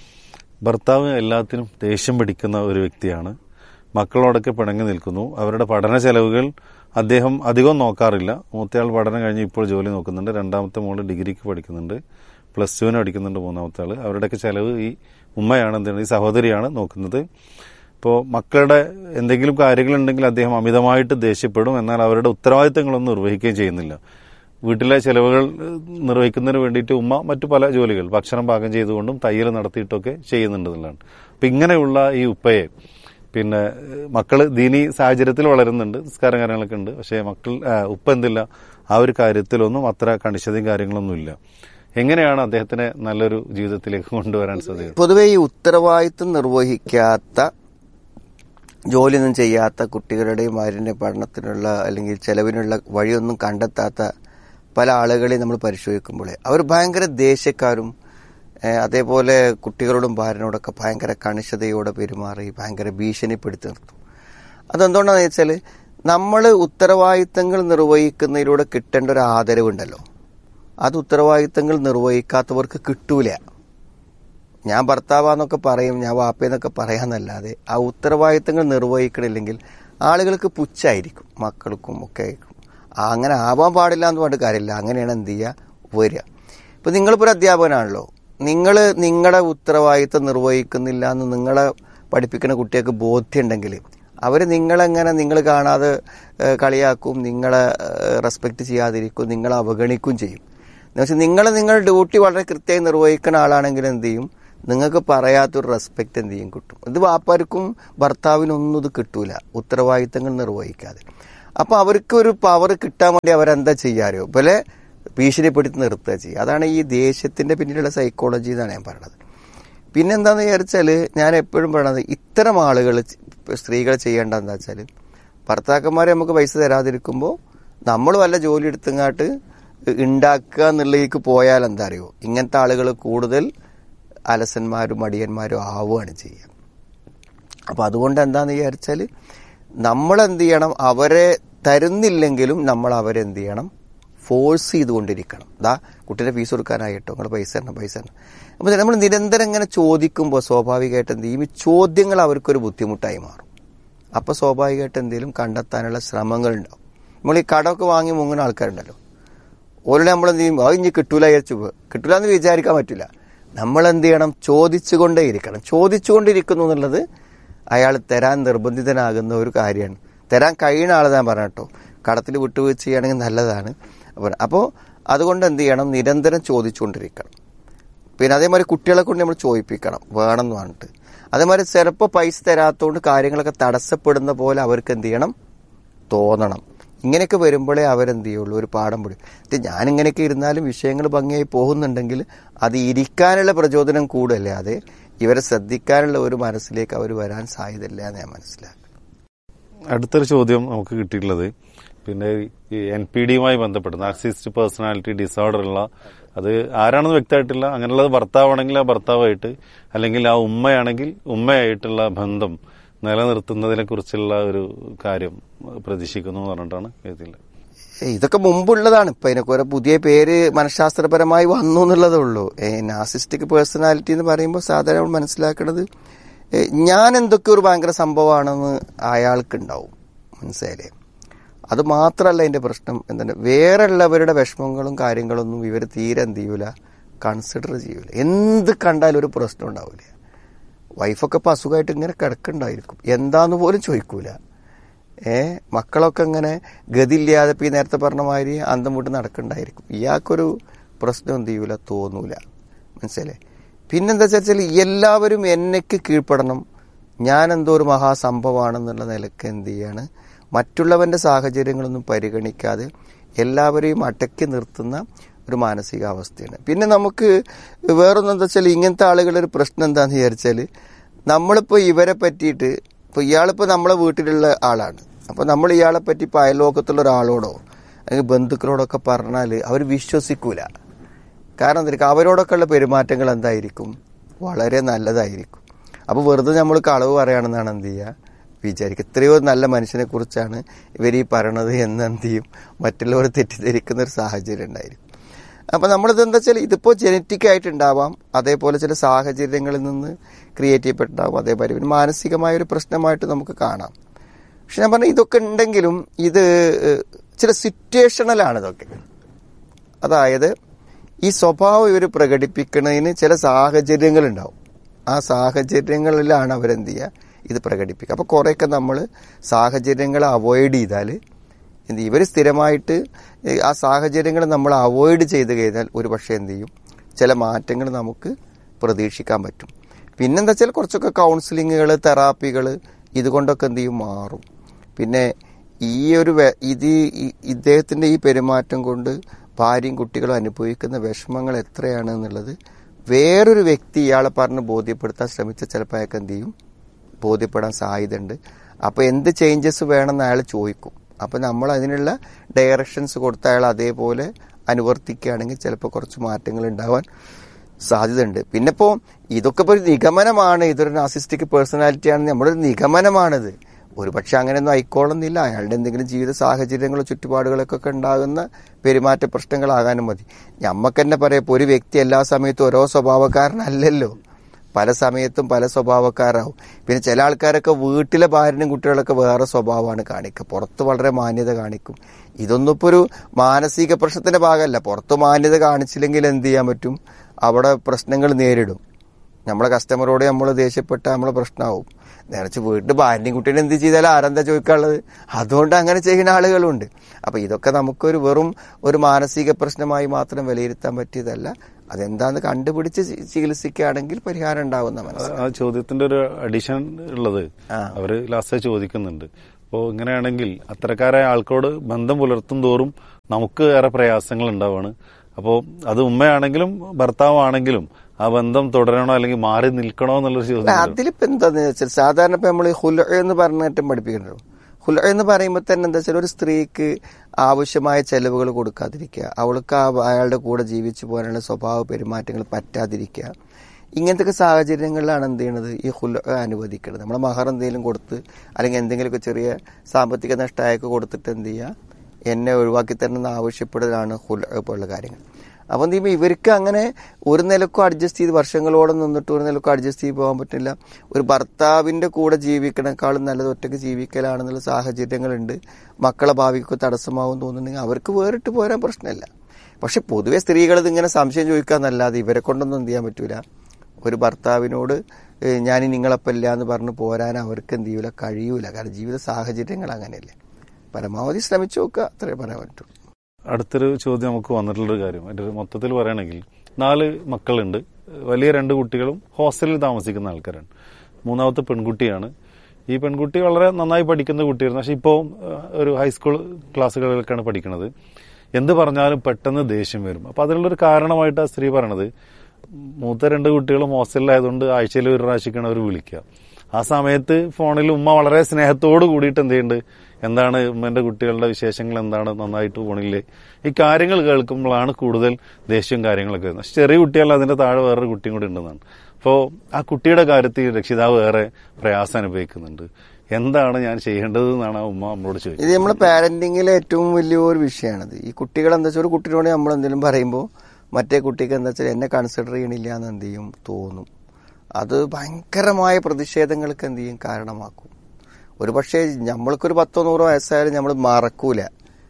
[SPEAKER 2] ഭർത്താവ് എല്ലാത്തിനും ദേഷ്യം പിടിക്കുന്ന ഒരു വ്യക്തിയാണ് മക്കളോടൊക്കെ പിണങ്ങി നിൽക്കുന്നു അവരുടെ പഠന ചെലവുകൾ അദ്ദേഹം അധികം നോക്കാറില്ല മൂത്തയാൾ പഠനം കഴിഞ്ഞ് ഇപ്പോൾ ജോലി നോക്കുന്നുണ്ട് രണ്ടാമത്തെ മോള് ഡിഗ്രിക്ക് പഠിക്കുന്നുണ്ട് പ്ലസ് ടുവിന് പഠിക്കുന്നുണ്ട് മൂന്നാമത്തെ ആള് അവരുടെയൊക്കെ ചെലവ് ഈ ഉമ്മയാണ് എന്താണ് ഈ സഹോദരിയാണ് നോക്കുന്നത് ഇപ്പോൾ മക്കളുടെ എന്തെങ്കിലും കാര്യങ്ങളുണ്ടെങ്കിൽ അദ്ദേഹം അമിതമായിട്ട് ദേഷ്യപ്പെടും എന്നാൽ അവരുടെ ഉത്തരവാദിത്തങ്ങളൊന്നും നിർവഹിക്കുകയും ചെയ്യുന്നില്ല വീട്ടിലെ ചെലവുകൾ ഏഹ്, നിർവഹിക്കുന്നതിന് വേണ്ടിയിട്ട് ഉമ്മ മറ്റു പല ജോലികൾ ഭക്ഷണം പാകം ചെയ്തുകൊണ്ടും തയ്യൽ നടത്തിയിട്ടൊക്കെ ചെയ്യുന്നുണ്ട് എന്നുള്ളതാണ് അപ്പം ഇങ്ങനെയുള്ള ഈ ഉപ്പയെ പിന്നെ ഏഹ്, മക്കള് ദീനി സാഹചര്യത്തിൽ വളരുന്നുണ്ട് നിസ്കാരം കാര്യങ്ങളൊക്കെ ഉണ്ട് പക്ഷേ മക്കൾ ആ, ഉപ്പ എന്തില്ല ആ ഒരു കാര്യത്തിലൊന്നും അത്ര കണിശതയും കാര്യങ്ങളൊന്നും ഇല്ല എങ്ങനെയാണ് അദ്ദേഹത്തിനെ നല്ലൊരു ജീവിതത്തിലേക്ക് കൊണ്ടുവരാൻ സാധ്യത
[SPEAKER 3] പൊതുവെ ഈ ഉത്തരവാദിത്വം നിർവഹിക്കാത്ത ജോലിയൊന്നും ചെയ്യാത്ത കുട്ടികളുടെയും അവരുടെ പഠനത്തിനുള്ള അല്ലെങ്കിൽ ചെലവിനുള്ള വഴിയൊന്നും കണ്ടെത്താത്ത പല ആളുകളെയും നമ്മൾ പരിശോധിക്കുമ്പോൾ അവർ ഭയങ്കര ദേഷ്യക്കാരും ഏഹ്, അതേപോലെ കുട്ടികളോടും ഭാര്യനോടൊക്കെ ഭയങ്കര കണിശതയോടെ പെരുമാറി ഭയങ്കര ഭീഷണിപ്പെടുത്തി നിർത്തും അതെന്തുകൊണ്ടാണെന്ന് വെച്ചാൽ നമ്മൾ ഉത്തരവാദിത്തങ്ങൾ നിർവഹിക്കുന്നതിലൂടെ കിട്ടേണ്ട ഒരു ആദരവുണ്ടല്ലോ അത് ഉത്തരവാദിത്തങ്ങൾ നിർവഹിക്കാത്തവർക്ക് കിട്ടൂല ഞാൻ ഭർത്താവാന്നൊക്കെ പറയും ഞാൻ വാപ്പയെന്നൊക്കെ പറയാന്നല്ലാതെ ആ ഉത്തരവാദിത്തങ്ങൾ നിർവഹിക്കണില്ലെങ്കിൽ ആളുകൾക്ക് പുച്ഛായിരിക്കും മക്കൾക്കും ഒക്കെ ആയിരിക്കും ആ, അങ്ങനെ ആവാൻ പാടില്ല എന്ന് പറഞ്ഞിട്ട് കാര്യമില്ല അങ്ങനെയാണ് എന്ത് ചെയ്യുക വരിക ഇപ്പൊ നിങ്ങളിപ്പോ ഒരു അധ്യാപകനാണല്ലോ നിങ്ങൾ നിങ്ങളുടെ ഉത്തരവാദിത്തം നിർവഹിക്കുന്നില്ല എന്ന് നിങ്ങളെ പഠിപ്പിക്കുന്ന കുട്ടികൾക്ക് ബോധ്യമുണ്ടെങ്കിൽ അവർ നിങ്ങളെങ്ങനെ നിങ്ങൾ കാണാതെ ഏഹ്, കളിയാക്കും നിങ്ങളെ റെസ്പെക്ട് ചെയ്യാതിരിക്കും നിങ്ങളെ അവഗണിക്കും ചെയ്യും എന്നുവെച്ചാൽ നിങ്ങൾ നിങ്ങളുടെ ഡ്യൂട്ടി വളരെ കൃത്യമായി നിർവഹിക്കുന്ന ആളാണെങ്കിൽ എന്ത് ചെയ്യും നിങ്ങൾക്ക് പറയാത്തൊരു റെസ്പെക്ട് എന്ത് ചെയ്യും കിട്ടും ഇത് വാപ്പാർക്കും ഭർത്താവിനൊന്നും ഇത് കിട്ടൂല ഉത്തരവാദിത്തങ്ങൾ നിർവഹിക്കാതെ അപ്പൊ അവർക്ക് ഒരു പവർ കിട്ടാൻ വേണ്ടി അവരെന്താ ചെയ്യാറോ പോലെ ഭീഷണിപ്പെടുത്തി നിർത്തുക ചെയ്യുക അതാണ് ഈ ദേഷ്യത്തിന്റെ പിന്നിലുള്ള സൈക്കോളജി എന്നാണ് ഞാൻ പറയുന്നത് പിന്നെന്താന്ന് വിചാരിച്ചാല് ഞാൻ എപ്പോഴും പറയണത് ഇത്തരം ആളുകൾ സ്ത്രീകൾ ചെയ്യേണ്ട എന്താ വെച്ചാല് ഭർത്താക്കന്മാരെ നമുക്ക് പൈസ തരാതിരിക്കുമ്പോൾ നമ്മൾ വല്ല ജോലി എടുത്തങ്ങാട്ട് ഉണ്ടാക്കുക എന്നുള്ളതിലേക്ക് പോയാൽ എന്താ അറിയോ ഇങ്ങനത്തെ ആളുകൾ കൂടുതൽ അലസന്മാരും മടിയന്മാരും ആവുകയാണ് ചെയ്യുക അപ്പൊ അതുകൊണ്ട് എന്താന്ന് വിചാരിച്ചാല് നമ്മൾ എന്ത് ചെയ്യണം അവരെ തരുന്നില്ലെങ്കിലും നമ്മൾ അവരെന്ത് ചെയ്യണം ഫോഴ്സ് ചെയ്തുകൊണ്ടിരിക്കണം ദാ കുട്ടീന്റെ ഫീസ് കൊടുക്കാനായിട്ടോ നിങ്ങൾ പൈസ തരണം പൈസ തരണം അപ്പൊ നമ്മൾ നിരന്തരം ഇങ്ങനെ ചോദിക്കുമ്പോൾ സ്വാഭാവികമായിട്ട് എന്ത് ചെയ്യും ഈ ചോദ്യങ്ങൾ അവർക്കൊരു ബുദ്ധിമുട്ടായി മാറും അപ്പൊ സ്വാഭാവികമായിട്ട് എന്തെങ്കിലും കണ്ടെത്താനുള്ള ശ്രമങ്ങൾ ഉണ്ടാവും നമ്മൾ ഈ കടമൊക്കെ വാങ്ങി മുങ്ങുന്ന ആൾക്കാരുണ്ടല്ലോ ഓരോടെ നമ്മൾ എന്ത് ചെയ്യും അത് ഇനി കിട്ടൂല വിചാരിച്ചു പോ- കിട്ടൂല എന്ന് വിചാരിക്കാൻ പറ്റില്ല നമ്മൾ എന്ത് ചെയ്യണം ചോദിച്ചുകൊണ്ടേ ഇരിക്കണം ചോദിച്ചുകൊണ്ടിരിക്കുന്നു എന്നുള്ളത് അയാൾ തരാൻ നിർബന്ധിതനാകുന്ന ഒരു കാര്യമാണ് തരാൻ കഴിയുന്ന ആൾ ഞാൻ പറഞ്ഞ കടത്തിൽ വിട്ടുവീഴ്ച ചെയ്യുകയാണെങ്കിൽ നല്ലതാണ് അപ്പോൾ അപ്പോൾ അതുകൊണ്ട് എന്ത് ചെയ്യണം നിരന്തരം ചോദിച്ചുകൊണ്ടിരിക്കണം പിന്നെ അതേമാതിരി കുട്ടികളെ കൊണ്ട് നമ്മൾ ചോദിപ്പിക്കണം വേണം എന്ന് പറഞ്ഞിട്ട് അതേമാതിരി ചിലപ്പോൾ പൈസ തരാത്തതുകൊണ്ട് കാര്യങ്ങളൊക്കെ തടസ്സപ്പെടുന്ന പോലെ അവർക്ക് എന്ത് ചെയ്യണം തോന്നണം ഇങ്ങനെയൊക്കെ വരുമ്പോഴേ അവരെന്ത് ചെയ്യുള്ളൂ ഒരു പാഠം പിടിക്കും ഇത് ഞാൻ ഇങ്ങനെയൊക്കെ ഇരുന്നാലും വിഷയങ്ങൾ ഭംഗിയായി പോകുന്നുണ്ടെങ്കിൽ അത് ഇരിക്കാനുള്ള പ്രചോദനം കൂടല്ലേ അതെ ഇവരെ ശ്രദ്ധിക്കാനുള്ള ഒരു മനസ്സിലേക്ക് അവർ വരാൻ സാധ്യതയില്ല എന്ന് ഞാൻ മനസ്സിലാക്കി
[SPEAKER 2] അടുത്തൊരു ചോദ്യം നമുക്ക് കിട്ടിയിട്ടുള്ളത് പിന്നെ ഈ എൻ പി ഡിയുമായി ബന്ധപ്പെട്ട് നാർസിസ്റ്റ് പേഴ്സണാലിറ്റി ഡിസോർഡർ ഉള്ള അത് ആരാണെന്ന് വ്യക്തമായിട്ടില്ല അങ്ങനെയുള്ളത് ഭർത്താവാണെങ്കിൽ ആ ഭർത്താവായിട്ട് അല്ലെങ്കിൽ ആ ഉമ്മയാണെങ്കിൽ ഉമ്മയായിട്ടുള്ള ബന്ധം നിലനിർത്തുന്നതിനെ കുറിച്ചുള്ള ഒരു കാര്യം പ്രതീക്ഷിക്കുന്നു എന്ന് പറഞ്ഞിട്ടാണ് എഴുതിയില്ല
[SPEAKER 3] ഇതൊക്കെ മുമ്പുള്ളതാണ് ഇപ്പൊ ഇതിനൊക്കെ ഓരോ പുതിയ പേര് മനഃശാസ്ത്രപരമായി വന്നു എന്നുള്ളതേ ഉള്ളൂ നാസിസ്റ്റിക് പേഴ്സണാലിറ്റി എന്ന് പറയുമ്പോൾ സാധാരണ നമ്മൾ മനസ്സിലാക്കുന്നത് ഏ, ഞാൻ എന്തൊക്കെ ഒരു ഭയങ്കര സംഭവമാണെന്ന് അയാൾക്ക് ഉണ്ടാവും മനസ്സിലായില്ലേ അത് മാത്രമല്ല അതിന്റെ പ്രശ്നം എന്താണ് വേറെ ഉള്ളവരുടെ വിഷമങ്ങളും കാര്യങ്ങളൊന്നും ഇവർ തീരെ എന്ത് ചെയ്യൂല കൺസിഡർ ചെയ്യൂല എന്ത് കണ്ടാലും ഒരു പ്രശ്നം ഉണ്ടാവില്ല വൈഫൊക്കെ ഇപ്പൊ അസുഖമായിട്ട് ഇങ്ങനെ കിടക്കുന്നുണ്ടായിരിക്കും എന്താന്ന് പോലും ചോദിക്കൂല ഏ മക്കളൊക്കെ ഇങ്ങനെ ഗതിയില്ലാതെ ഇപ്പൊ ഈ നേരത്തെ പറഞ്ഞ മാതിരി അന്തം വിട്ട് നടക്കണ്ടായിരിക്കും ഇയാൾക്കൊരു പ്രശ്നം എന്ത് ചെയ്യൂല തോന്നൂല മനസ്സിലേ പിന്നെന്താ വെച്ചാൽ എല്ലാവരും എന്നയ്ക്ക് കീഴ്പ്പെടണം ഞാൻ എന്തോ ഒരു മഹാസംഭവമാണെന്നുള്ള നിലക്ക് എന്ത് ചെയ്യാണ് മറ്റുള്ളവന്റെ സാഹചര്യങ്ങളൊന്നും പരിഗണിക്കാതെ എല്ലാവരെയും അടക്കി നിർത്തുന്ന ഒരു മാനസികാവസ്ഥയാണ് പിന്നെ നമുക്ക് വേറൊന്നും എന്താ വെച്ചാൽ ഇങ്ങനത്തെ ആളുകളുടെ ഒരു പ്രശ്നം എന്താന്ന് വിചാരിച്ചാൽ നമ്മളിപ്പോ ഇവരെ പറ്റിയിട്ട് ഇപ്പൊ ഇയാളിപ്പോ നമ്മളെ വീട്ടിലുള്ള ആളാണ് അപ്പൊ നമ്മൾ ഇയാളെ പറ്റി ഇപ്പൊ അയൽലോകത്തുള്ള ഒരാളോടോ അല്ലെങ്കിൽ ബന്ധുക്കളോടൊക്കെ പറഞ്ഞാൽ അവർ വിശ്വസിക്കൂല കാരണം എന്താ അവരോടൊക്കെ ഉള്ള പെരുമാറ്റങ്ങൾ എന്തായിരിക്കും വളരെ നല്ലതായിരിക്കും അപ്പോൾ വെറുതെ നമ്മൾ കളവ് പറയുകയാണെന്നാണ് എന്ത് ചെയ്യുക വിചാരിക്കുക എത്രയോ നല്ല മനുഷ്യനെ കുറിച്ചാണ് ഇവർ ഈ പറയണത് എന്ന് എന്ത് ചെയ്യും മറ്റുള്ളവർ തെറ്റിദ്ധരിക്കുന്ന ഒരു സാഹചര്യം ഉണ്ടായിരിക്കും അപ്പൊ നമ്മളിത് എന്താ വെച്ചാൽ ഇതിപ്പോ ജനറ്റിക് ആയിട്ടുണ്ടാവാം അതേപോലെ ചില സാഹചര്യങ്ങളിൽ നിന്ന് ക്രിയേറ്റ് ചെയ്യപ്പെട്ടുണ്ടാവും അതേപോലെ പിന്നെ മാനസികമായ ഒരു പ്രശ്നമായിട്ട് നമുക്ക് കാണാം പക്ഷെ ഞാൻ പറഞ്ഞ ഇതൊക്കെ ഉണ്ടെങ്കിലും ഇത് ഏഹ്, ചില സിറ്റുവേഷണലാണ് ഇതൊക്കെ അതായത് ഈ സ്വഭാവം ഇവർ പ്രകടിപ്പിക്കുന്നതിന് ചില സാഹചര്യങ്ങൾ ഉണ്ടാവും ആ സാഹചര്യങ്ങളിലാണ് അവരെന്ത് ചെയ്യുക ഇത് പ്രകടിപ്പിക്കുക അപ്പൊ കുറെയൊക്കെ നമ്മൾ സാഹചര്യങ്ങളെ അവോയ്ഡ് ചെയ്താൽ എന്ത് ചെയ്യും ഇവർ സ്ഥിരമായിട്ട് ഏ, ആ സാഹചര്യങ്ങൾ നമ്മൾ അവോയ്ഡ് ചെയ്ത് കഴിഞ്ഞാൽ ഒരു പക്ഷേ എന്ത് ചെയ്യും ചില മാറ്റങ്ങൾ നമുക്ക് പ്രതീക്ഷിക്കാൻ പറ്റും പിന്നെന്താ വെച്ചാൽ കുറച്ചൊക്കെ കൗൺസിലിങ്ങുകൾ തെറാപ്പികൾ ഇതുകൊണ്ടൊക്കെ എന്ത് ചെയ്യും മാറും പിന്നെ ഈ ഒരു വെ- ഇത് ഈ- ഇദ്ദേഹത്തിന്റെ ഈ പെരുമാറ്റം കൊണ്ട് ഭാര്യയും കുട്ടികളും അനുഭവിക്കുന്ന വിഷമങ്ങൾ എത്രയാണ് എന്നുള്ളത് വേറൊരു വ്യക്തി ഇയാളെ പറഞ്ഞ് ബോധ്യപ്പെടുത്താൻ ശ്രമിച്ച ചിലപ്പോൾ അയാൾക്ക് എന്ത് ചെയ്യും ബോധ്യപ്പെടാൻ സാധ്യതയുണ്ട് അപ്പോൾ എന്ത് ചേഞ്ചസ് വേണമെന്ന് അയാൾ ചോദിക്കും അപ്പോൾ നമ്മൾ അതിനുള്ള ഡയറക്ഷൻസ് കൊടുത്ത അയാൾ അതേപോലെ അനുവർത്തിക്കുകയാണെങ്കിൽ ചിലപ്പോൾ കുറച്ച് മാറ്റങ്ങൾ ഉണ്ടാവാൻ സാധ്യതയുണ്ട് പിന്നെ ഇപ്പോൾ ഇതൊക്കെ ഇപ്പോൾ ഒരു നിഗമനമാണ് ഇതൊരു നാസിസ്റ്റിക് പേഴ്സണാലിറ്റി ആണെന്ന് നമ്മുടെ ഒരു നിഗമനമാണിത് ഒരുപക്ഷെ അങ്ങനെയൊന്നും ആയിക്കോളുന്നില്ല അയാളുടെ എന്തെങ്കിലും ജീവിത സാഹചര്യങ്ങളോ ചുറ്റുപാടുകളൊക്കെ ഉണ്ടാകുന്ന പെരുമാറ്റ പ്രശ്നങ്ങളാകാനും മതി ഞമ്മക്ക് തന്നെ പറയാം ഇപ്പൊ ഒരു വ്യക്തി എല്ലാ സമയത്തും ഓരോ സ്വഭാവക്കാരനല്ലല്ലോ പല സമയത്തും പല സ്വഭാവക്കാരാവും പിന്നെ ചില ആൾക്കാരൊക്കെ വീട്ടിലെ ഭാര്യനും കുട്ടികളൊക്കെ വേറെ സ്വഭാവമാണ് കാണിക്കുക പുറത്ത് വളരെ മാന്യത കാണിക്കും ഇതൊന്നും ഇപ്പോൾ ഒരു മാനസിക പ്രശ്നത്തിന്റെ ഭാഗമല്ല പുറത്ത് മാന്യത കാണിച്ചില്ലെങ്കിൽ എന്ത് ചെയ്യാൻ പറ്റും അവിടെ പ്രശ്നങ്ങൾ നേരിടും നമ്മളെ കസ്റ്റമറോട് നമ്മൾ ദേഷ്യപ്പെട്ട നമ്മളെ പ്രശ്നമാവും നേരച്ച് വീട്ടിൽ ഭാര്യയും കുട്ടീനെ എന്ത് ചെയ്താലും ആരെന്താ ചോദിക്കാനുള്ളത് അതുകൊണ്ട് അങ്ങനെ ചെയ്യുന്ന ആളുകളുണ്ട് അപ്പൊ ഇതൊക്കെ നമുക്കൊരു വെറും ഒരു മാനസിക പ്രശ്നമായി മാത്രം വിലയിരുത്താൻ പറ്റിയതല്ല അതെന്താന്ന് കണ്ടുപിടിച്ച് ചി- ചികിത്സിക്കുകയാണെങ്കിൽ പരിഹാരം ഉണ്ടാവുന്ന മനസ്സിലാവും
[SPEAKER 2] ആ ചോദ്യത്തിന്റെ ഒരു അഡീഷൻ ഉള്ളത്
[SPEAKER 3] ആ.
[SPEAKER 2] അവര് ലാസ്റ്റ് ചോദിക്കുന്നുണ്ട് അപ്പോൾ ഇങ്ങനെയാണെങ്കിൽ അത്തരക്കാരായ ആൾക്കോട് ബന്ധം പുലർത്തും തോറും നമുക്ക് ഏറെ പ്രയാസങ്ങൾ ഉണ്ടാവാണ് അപ്പോൾ അത് ഉമ്മയാണെങ്കിലും ഭർത്താവാണെങ്കിലും ആ ബന്ധം തുടരണോ അല്ലെങ്കിൽ മാറി നിൽക്കണോ എന്നുള്ളൊരു ചോദ്യം ഉണ്ട്.
[SPEAKER 3] അതിലിപ്പോ എന്താന്ന് വെച്ചാൽ സാധാരണ ഇപ്പൊ നമ്മൾ ഹുല എന്ന് പറഞ്ഞിട്ടും പഠിപ്പിക്കണ്ടോ ഹുല എന്ന് പറയുമ്പോൾ തന്നെ എന്താ വെച്ചാൽ ഒരു സ്ത്രീക്ക് ആവശ്യമായ ചെലവുകൾ കൊടുക്കാതിരിക്കുക അവൾക്ക് ആ അയാളുടെ കൂടെ ജീവിച്ചു പോകാനുള്ള സ്വഭാവ പെരുമാറ്റങ്ങൾ പറ്റാതിരിക്കുക ഇങ്ങനത്തെ സാഹചര്യങ്ങളിലാണ് എന്ത് ചെയ്യണത് ഈ ഹുല അനുവദിക്കുന്നത് നമ്മളെ മഹർ എന്തെങ്കിലും കൊടുത്ത് അല്ലെങ്കിൽ എന്തെങ്കിലുമൊക്കെ ചെറിയ സാമ്പത്തിക നഷ്ടമായൊക്കെ കൊടുത്തിട്ട് എന്ത് ചെയ്യുക എന്നെ ഒഴിവാക്കി തരണമെന്ന് ആവശ്യപ്പെടലാണ് ഹുല പോലുള്ള കാര്യങ്ങൾ അപ്പം എന്ത് ചെയ്യുമ്പോൾ ഇവർക്ക് അങ്ങനെ ഒരു നിലക്കും അഡ്ജസ്റ്റ് ചെയ്ത് വർഷങ്ങളോളം നിന്നിട്ട് ഒരു നിലക്കും അഡ്ജസ്റ്റ് ചെയ്ത് പോകാൻ പറ്റില്ല ഒരു ഭർത്താവിന്റെ കൂടെ ജീവിക്കണേക്കാളും നല്ലത് ഒറ്റയ്ക്ക് ജീവിക്കലാണെന്നുള്ള സാഹചര്യങ്ങളുണ്ട് മക്കളെ ഭാവിക്ക് തടസ്സമാവും തോന്നുന്നുണ്ടെങ്കിൽ അവർക്ക് വേറിട്ട് പോരാൻ പ്രശ്നമില്ല പക്ഷെ പൊതുവെ സ്ത്രീകൾ ഇതിങ്ങനെ സംശയം ചോദിക്കാന്നല്ലാതെ ഇവരെ കൊണ്ടൊന്നും എന്ത് ചെയ്യാൻ പറ്റൂല ഒരു ഭർത്താവിനോട് ഏഹ്, ഞാൻ നിങ്ങളപ്പല്ല എന്ന് പറഞ്ഞ് പോരാൻ അവർക്ക് എന്ത് ചെയ്യൂല കഴിയൂല കാരണം ജീവിത സാഹചര്യങ്ങൾ അങ്ങനെയല്ലേ പരമാവധി ശ്രമിച്ചു നോക്കുക അത്രേ പറയാൻ പറ്റുള്ളൂ
[SPEAKER 2] അടുത്തൊരു ചോദ്യം നമുക്ക് വന്നിട്ടുള്ളൊരു കാര്യം അതിന്റെ ഒരു മൊത്തത്തിൽ പറയുകയാണെങ്കിൽ നാല് മക്കളുണ്ട് വലിയ രണ്ട് കുട്ടികളും ഹോസ്റ്റലിൽ താമസിക്കുന്ന ആൾക്കാരാണ് മൂന്നാമത്തെ പെൺകുട്ടിയാണ് ഈ പെൺകുട്ടി വളരെ നന്നായി പഠിക്കുന്ന കുട്ടിയായിരുന്നു പക്ഷെ ഇപ്പോൾ ഒരു ഹൈസ്കൂൾ ക്ലാസ്സുകളിലൊക്കെയാണ് പഠിക്കുന്നത് എന്ത് പറഞ്ഞാലും പെട്ടെന്ന് ദേഷ്യം വരും അപ്പൊ അതിനുള്ളൊരു കാരണമായിട്ട് ആ സ്ത്രീ പറയണത് മൂത്ത രണ്ട് കുട്ടികളും ഹോസ്റ്റലിലായതുകൊണ്ട് ആഴ്ചയിൽ ഒരു പ്രാവശ്യക്കാണ് അവർ വിളിക്കുക ആ സമയത്ത് ഫോണിൽ ഉമ്മ വളരെ സ്നേഹത്തോട് കൂടിയിട്ട് എന്ത് ചെയ്യുന്നുണ്ട് എന്താണ് ഉമ്മന്റെ കുട്ടികളുടെ വിശേഷങ്ങൾ എന്താണ് നന്നായിട്ട് പോണില്ലേ ഈ കാര്യങ്ങൾ കേൾക്കുമ്പോഴാണ് കൂടുതൽ ദേഷ്യവും കാര്യങ്ങളൊക്കെ വരുന്നത് പക്ഷെ ചെറിയ കുട്ടിയല്ല അതിന്റെ താഴെ വേറൊരു കുട്ടിയും കൂടി ഉണ്ടെന്നാണ് അപ്പോൾ ആ കുട്ടിയുടെ കാര്യത്തിൽ രക്ഷിതാവ് ഏറെ പ്രയാസം അനുഭവിക്കുന്നുണ്ട് എന്താണ് ഞാൻ ചെയ്യേണ്ടത് എന്നാണ് ആ ഉമ്മ നമ്മളോട് ചോദിച്ചത്
[SPEAKER 3] ഇത് നമ്മളെ പാരന്റിങ്ങിലെ ഏറ്റവും വലിയൊരു വിഷയമാണിത് ഈ കുട്ടികൾ എന്താ വെച്ചാൽ ഒരു കുട്ടിയോട് നമ്മൾ എന്തെങ്കിലും പറയുമ്പോൾ മറ്റേ കുട്ടിക്ക് എന്താ വെച്ചാൽ എന്നെ കൺസിഡർ ചെയ്യണില്ല എന്ന് എന്ത് ചെയ്യും തോന്നും അത് ഭയങ്കരമായ പ്രതിഷേധങ്ങൾക്ക് എന്ത് ചെയ്യും കാരണമാക്കും ഒരു പക്ഷേ നമ്മൾക്കൊരു പത്തോ നൂറോ വയസ്സായാലും നമ്മൾ മറക്കൂല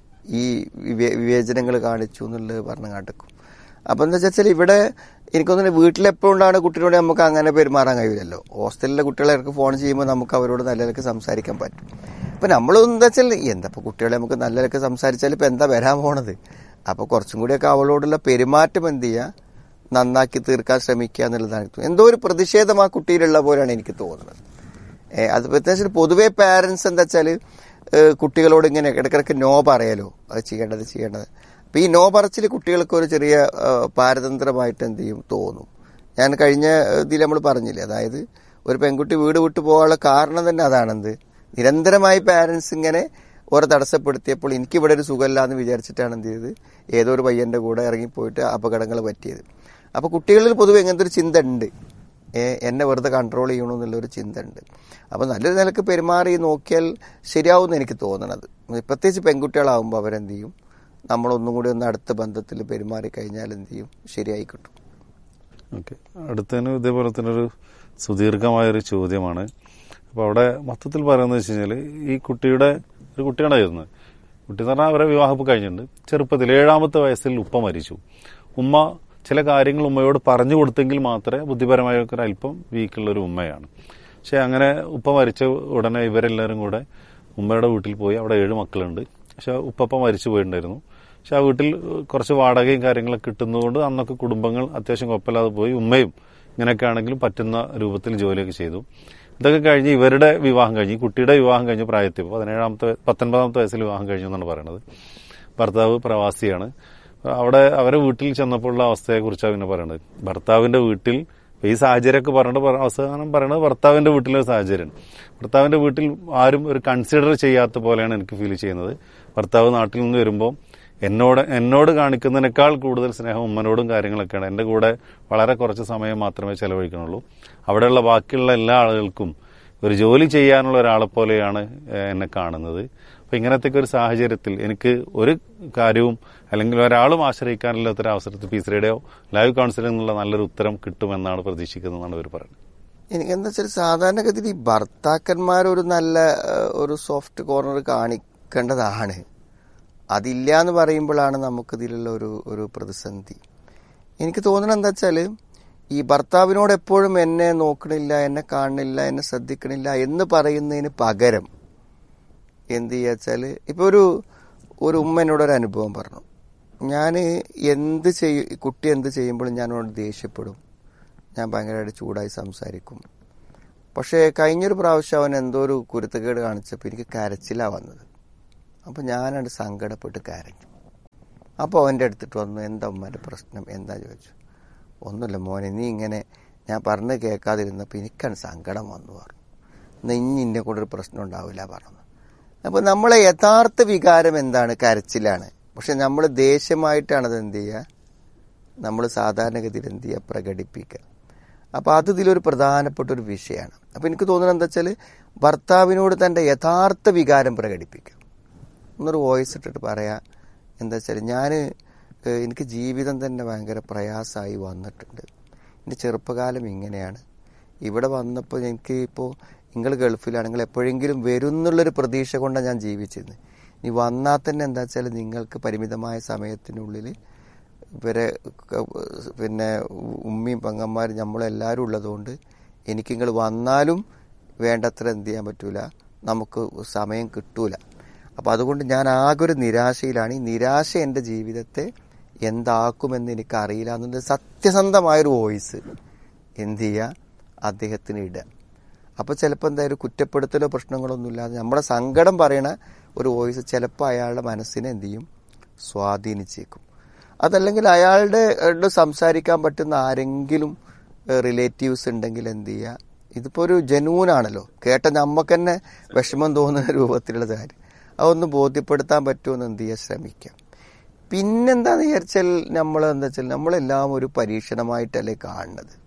[SPEAKER 3] ഈ വിവേ- വിവേചനങ്ങൾ കാണിച്ചു എന്നുള്ളത് പറഞ്ഞു കാട്ടിക്കും അപ്പം എന്താ വെച്ചാൽ ഇവിടെ എനിക്കൊന്നും വീട്ടിലെപ്പോഴുണ്ടാണ് കുട്ടിയോട് നമുക്ക് അങ്ങനെ പെരുമാറാൻ കഴിയില്ലല്ലോ ഹോസ്റ്റലിലെ കുട്ടികളെ ഫോൺ ചെയ്യുമ്പോൾ നമുക്ക് അവരോട് നല്ല നിലക്ക് സംസാരിക്കാൻ പറ്റും ഇപ്പം നമ്മൾ എന്താ വെച്ചാൽ എന്താ ഇപ്പം കുട്ടികളെ നമുക്ക് നല്ല നിലക്ക് സംസാരിച്ചാൽ ഇപ്പം എന്താ വരാൻ പോണത് അപ്പോൾ കുറച്ചും കൂടിയൊക്കെ അവളോടുള്ള പെരുമാറ്റം എന്ത് ചെയ്യുക നന്നാക്കി തീർക്കാൻ ശ്രമിക്കുക എന്നുള്ളതാണ് എനിക്ക് തോന്നുന്നത്. എന്തോ ഒരു പ്രതിഷേധം ആ കുട്ടിയിലുള്ള പോലെയാണ് എനിക്ക് തോന്നുന്നത് ഏ, അത് പ്രത്യേകിച്ച് പൊതുവേ പാരന്റ്സ് എന്താ വെച്ചാല് ഏ, കുട്ടികളോട് ഇങ്ങനെ ഇടക്കിടക്ക് നോ പറയലോ അത് ചെയ്യേണ്ടത് ചെയ്യേണ്ടത് അപ്പൊ ഈ നോ പറച്ചിൽ കുട്ടികൾക്ക് ഒരു ചെറിയ ആ, പാരതന്ത്രമായിട്ട് എന്ത് ചെയ്യും തോന്നും ഞാൻ കഴിഞ്ഞ ഇതിൽ നമ്മൾ പറഞ്ഞില്ലേ അതായത് ഒരു പെൺകുട്ടി വീട് വിട്ടു പോകാനുള്ള കാരണം തന്നെ അതാണെന്ത് നിരന്തരമായി പാരന്റ്സ് ഇങ്ങനെ ഓരോ തടസ്സപ്പെടുത്തിയപ്പോൾ എനിക്ക് ഇവിടെ ഒരു സുഖമില്ല എന്ന് വിചാരിച്ചിട്ടാണ് എന്ത് ചെയ്തത് ഏതോ ഒരു പയ്യന്റെ കൂടെ ഇറങ്ങിപ്പോയിട്ട് അപകടങ്ങൾ പറ്റിയത് അപ്പൊ കുട്ടികളിൽ പൊതുവെ ഇങ്ങനത്തെ ഒരു ചിന്ത ഉണ്ട് ഏ, എന്നെ വെറുതെ കൺട്രോൾ ചെയ്യണമെന്നുള്ളൊരു ചിന്ത ഉണ്ട് അപ്പോൾ നല്ലൊരു നിലക്ക് പെരുമാറി നോക്കിയാൽ ശരിയാവുമെന്ന് എനിക്ക് തോന്നണത് പ്രത്യേകിച്ച് പെൺകുട്ടികളാവുമ്പോൾ അവരെന്ത് ചെയ്യും നമ്മളൊന്നും കൂടി ഒന്ന് അടുത്ത ബന്ധത്തിൽ പെരുമാറി കഴിഞ്ഞാൽ എന്ത് ചെയ്യും ശരിയായി കിട്ടും
[SPEAKER 2] ഓക്കെ അടുത്തതിന് ഇതേപോലെ തന്നെ ഒരു സുദീർഘമായൊരു ചോദ്യമാണ് അപ്പോൾ അവിടെ മൊത്തത്തിൽ പറയുന്നത് വെച്ച് കഴിഞ്ഞാൽ ഈ കുട്ടിയുടെ ഒരു കുട്ടിയുണ്ടായിരുന്നു കുട്ടി എന്ന് പറഞ്ഞാൽ അവരെ വിവാഹപ്പ് കഴിഞ്ഞിട്ടുണ്ട് ചെറുപ്പത്തിൽ ഏഴാമത്തെ വയസ്സിൽ ഉപ്പ മരിച്ചു ഉമ്മ ചില കാര്യങ്ങൾ ഉമ്മയോട് പറഞ്ഞു കൊടുത്തെങ്കിൽ മാത്രമേ ബുദ്ധിപരമായ ഒരു അല്പം വീക്കുള്ള ഒരു ഉമ്മയാണ് പക്ഷെ അങ്ങനെ ഉപ്പ മരിച്ച ഉടനെ ഇവരെല്ലാവരും കൂടെ ഉമ്മയുടെ വീട്ടിൽ പോയി അവിടെ ഏഴ് മക്കളുണ്ട് പക്ഷെ ഉപ്പപ്പ മരിച്ചു പോയിട്ടുണ്ടായിരുന്നു പക്ഷെ ആ വീട്ടിൽ കുറച്ച് വാടകയും കാര്യങ്ങളൊക്കെ കിട്ടുന്നതുകൊണ്ട് അന്നൊക്കെ കുടുംബങ്ങൾ അത്യാവശ്യം കുഴപ്പമില്ലാതെ പോയി ഉമ്മയും ഇങ്ങനെയൊക്കെ ആണെങ്കിലും പറ്റുന്ന രൂപത്തിൽ ജോലിയൊക്കെ ചെയ്തു ഇതൊക്കെ കഴിഞ്ഞ് ഇവരുടെ വിവാഹം കഴിഞ്ഞ് ഈ കുട്ടിയുടെ വിവാഹം കഴിഞ്ഞ പ്രായത്തിൽ പതിനേഴാമത്തെ പത്തൊൻപതാമത്തെ വയസ്സിൽ വിവാഹം കഴിഞ്ഞു എന്നാണ് പറയുന്നത് ഭർത്താവ് പ്രവാസിയാണ് അവിടെ അവരെ വീട്ടിൽ ചെന്നപ്പോഴുള്ള അവസ്ഥയെക്കുറിച്ചാണ് പിന്നെ പറയുന്നത് ഭർത്താവിന്റെ വീട്ടിൽ ഈ സാഹചര്യമൊക്കെ പറഞ്ഞിട്ട് പറ- അവസാനം പറയുന്നത് ഭർത്താവിന്റെ വീട്ടിലെ ഒരു സാഹചര്യമാണ് ഭർത്താവിന്റെ വീട്ടിൽ ആരും ഒരു കൺസിഡർ ചെയ്യാത്ത പോലെയാണ് എനിക്ക് ഫീൽ ചെയ്യുന്നത് ഭർത്താവ് നാട്ടിൽ നിന്ന് വരുമ്പോൾ എന്നോട് എന്നോട് കാണിക്കുന്നതിനേക്കാൾ കൂടുതൽ സ്നേഹം ഉമ്മനോടും കാര്യങ്ങളൊക്കെയാണ് എൻ്റെ കൂടെ വളരെ കുറച്ച് സമയം മാത്രമേ ചെലവഴിക്കണുള്ളൂ അവിടെയുള്ള ബാക്കിയുള്ള എല്ലാ ആളുകൾക്കും ഒരു ജോലി ചെയ്യാനുള്ള ഒരാളെ പോലെയാണ് ഏഹ്, എന്നെ കാണുന്നത് അപ്പൊ ഇങ്ങനത്തെ ഒരു സാഹചര്യത്തിൽ എനിക്ക് ഒരു കാര്യവും അല്ലെങ്കിൽ ഒരാളും ആശ്രയിക്കാനില്ലാത്തൊരു അവസരത്തിൽ പീസ് റേഡിയോ ലൈവ് കൗൺസിലിംഗ് എന്നുള്ള നല്ലൊരു ഉത്തരം കിട്ടുമെന്നാണ് പ്രതീക്ഷിക്കുന്നതെന്നാണ് ഇവർ പറയുന്നത്
[SPEAKER 3] എനിക്ക് എന്താ വെച്ചാൽ സാധാരണഗതിയിൽ ഈ ഭർത്താക്കന്മാർ ഒരു നല്ല ഏഹ്, ഒരു സോഫ്റ്റ് കോർണർ കാണിക്കേണ്ടതാണ് അതില്ല എന്ന് പറയുമ്പോഴാണ് നമുക്കിതിലുള്ള ഒരു ഒരു പ്രതിസന്ധി എനിക്ക് തോന്നുന്നത് എന്താ വെച്ചാൽ ഈ ഭർത്താവിനോട് എപ്പോഴും എന്നെ നോക്കണില്ല എന്നെ കാണണില്ല എന്നെ ശ്രദ്ധിക്കണില്ല എന്ന് പറയുന്നതിന് പകരം എന്ത് ചെയ്യുക വെച്ചാൽ ഇപ്പോൾ ഒരു ഒരു ഉമ്മ എന്നോട് ഒരു അനുഭവം പറഞ്ഞു ഞാൻ എന്ത് ചെയ്യും കുട്ടി എന്ത് ചെയ്യുമ്പോഴും ഞാൻ അവനോട് ദേഷ്യപ്പെടും ഞാൻ ഭയങ്കരമായിട്ട് ചൂടായി സംസാരിക്കും പക്ഷേ കഴിഞ്ഞൊരു പ്രാവശ്യം അവൻ എന്തോ ഒരു കുരുത്തക്കേട് കാണിച്ചപ്പോൾ എനിക്ക് കരച്ചിലാണ് വന്നത് അപ്പോൾ ഞാനത് സങ്കടപ്പെട്ട് കരഞ്ഞു അപ്പോൾ അവൻ്റെ അടുത്തിട്ട് വന്നു എന്താ ഉമ്മാൻ്റെ പ്രശ്നം എന്താ ചോദിച്ചു ഒന്നുമില്ല മോനെ നീ ഇങ്ങനെ ഞാൻ പറഞ്ഞ് കേൾക്കാതിരുന്നപ്പോൾ എനിക്കാണ് സങ്കടം വന്നു പറഞ്ഞു എന്നാ ഇനി ഇന്നെ കൊണ്ടൊരു പ്രശ്നം ഉണ്ടാവില്ല പറഞ്ഞു അപ്പോൾ നമ്മളെ യഥാർത്ഥ വികാരം എന്താണ് കരച്ചിലാണ് പക്ഷെ നമ്മൾ ദേഷ്യമായിട്ടാണ് അത് എന്ത് ചെയ്യുക നമ്മൾ സാധാരണഗതിയിൽ എന്ത് ചെയ്യുക പ്രകടിപ്പിക്കുക അപ്പോൾ അത് ഇതിലൊരു പ്രധാനപ്പെട്ട ഒരു വിഷയമാണ് അപ്പോൾ എനിക്ക് തോന്നുന്നത് എന്താ വെച്ചാൽ ഭർത്താവിനോട് തൻ്റെ യഥാർത്ഥ വികാരം പ്രകടിപ്പിക്കുക ഒന്നൊരു വോയിസ് ഇട്ടിട്ട് പറയാ എന്താ വെച്ചാൽ ഞാൻ എനിക്ക് ജീവിതം തന്നെ ഭയങ്കര പ്രയാസമായി വന്നിട്ടുണ്ട് എൻ്റെ ചെറുപ്പകാലം ഇങ്ങനെയാണ് ഇവിടെ വന്നപ്പോൾ എനിക്ക് ഇപ്പോൾ നിങ്ങൾ ഗൾഫിലാണ് നിങ്ങൾ എപ്പോഴെങ്കിലും വരും എന്നുള്ളൊരു പ്രതീക്ഷ കൊണ്ടാണ് ഞാൻ ജീവിച്ചിരുന്നത് ഇനി വന്നാൽ തന്നെ എന്താ വെച്ചാൽ നിങ്ങൾക്ക് പരിമിതമായ സമയത്തിനുള്ളിൽ ഇവരെ ക- പിന്നെ ഉമ്മയും പെങ്ങന്മാരും നമ്മളെല്ലാവരും ഉള്ളതുകൊണ്ട് എനിക്ക് നിങ്ങൾ വന്നാലും വേണ്ടത്ര എന്ത് ചെയ്യാൻ പറ്റൂല നമുക്ക് സമയം കിട്ടൂല അപ്പം അതുകൊണ്ട് ഞാൻ ആകെ ഒരു നിരാശയിലാണ് ഈ നിരാശ എൻ്റെ ജീവിതത്തെ എന്താക്കുമെന്ന് എനിക്ക് അറിയില്ല എന്നത് സത്യസന്ധമായൊരു വോയിസ് എന്ത് ചെയ്യുക അദ്ദേഹത്തിന് ഇടുക അപ്പോൾ ചിലപ്പോൾ എന്തായാലും കുറ്റപ്പെടുത്തലോ പ്രശ്നങ്ങളൊന്നും ഇല്ലാതെ നമ്മുടെ സങ്കടം പറയണ ഒരു വോയിസ് ചിലപ്പോൾ അയാളുടെ മനസ്സിനെ എന്ത് ചെയ്യും സ്വാധീനിച്ചേക്കും അതല്ലെങ്കിൽ അയാളുടെ ആയിട്ട് സംസാരിക്കാൻ പറ്റുന്ന ആരെങ്കിലും റിലേറ്റീവ്സ് ഉണ്ടെങ്കിൽ എന്ത് ചെയ്യുക ഇതിപ്പോൾ ഒരു ജനൂനാണല്ലോ കേട്ട നമുക്ക് തന്നെ വിഷമം തോന്നുന്ന രൂപത്തിലുള്ള കാര്യം അതൊന്ന് ബോധ്യപ്പെടുത്താൻ പറ്റുമെന്ന് എന്ത് ചെയ്യുക ശ്രമിക്കാം പിന്നെന്താന്ന് വിചാരിച്ചാൽ നമ്മൾ എന്താ വെച്ചാൽ നമ്മളെല്ലാം ഒരു പരീക്ഷണമായിട്ടല്ലേ കാണുന്നത്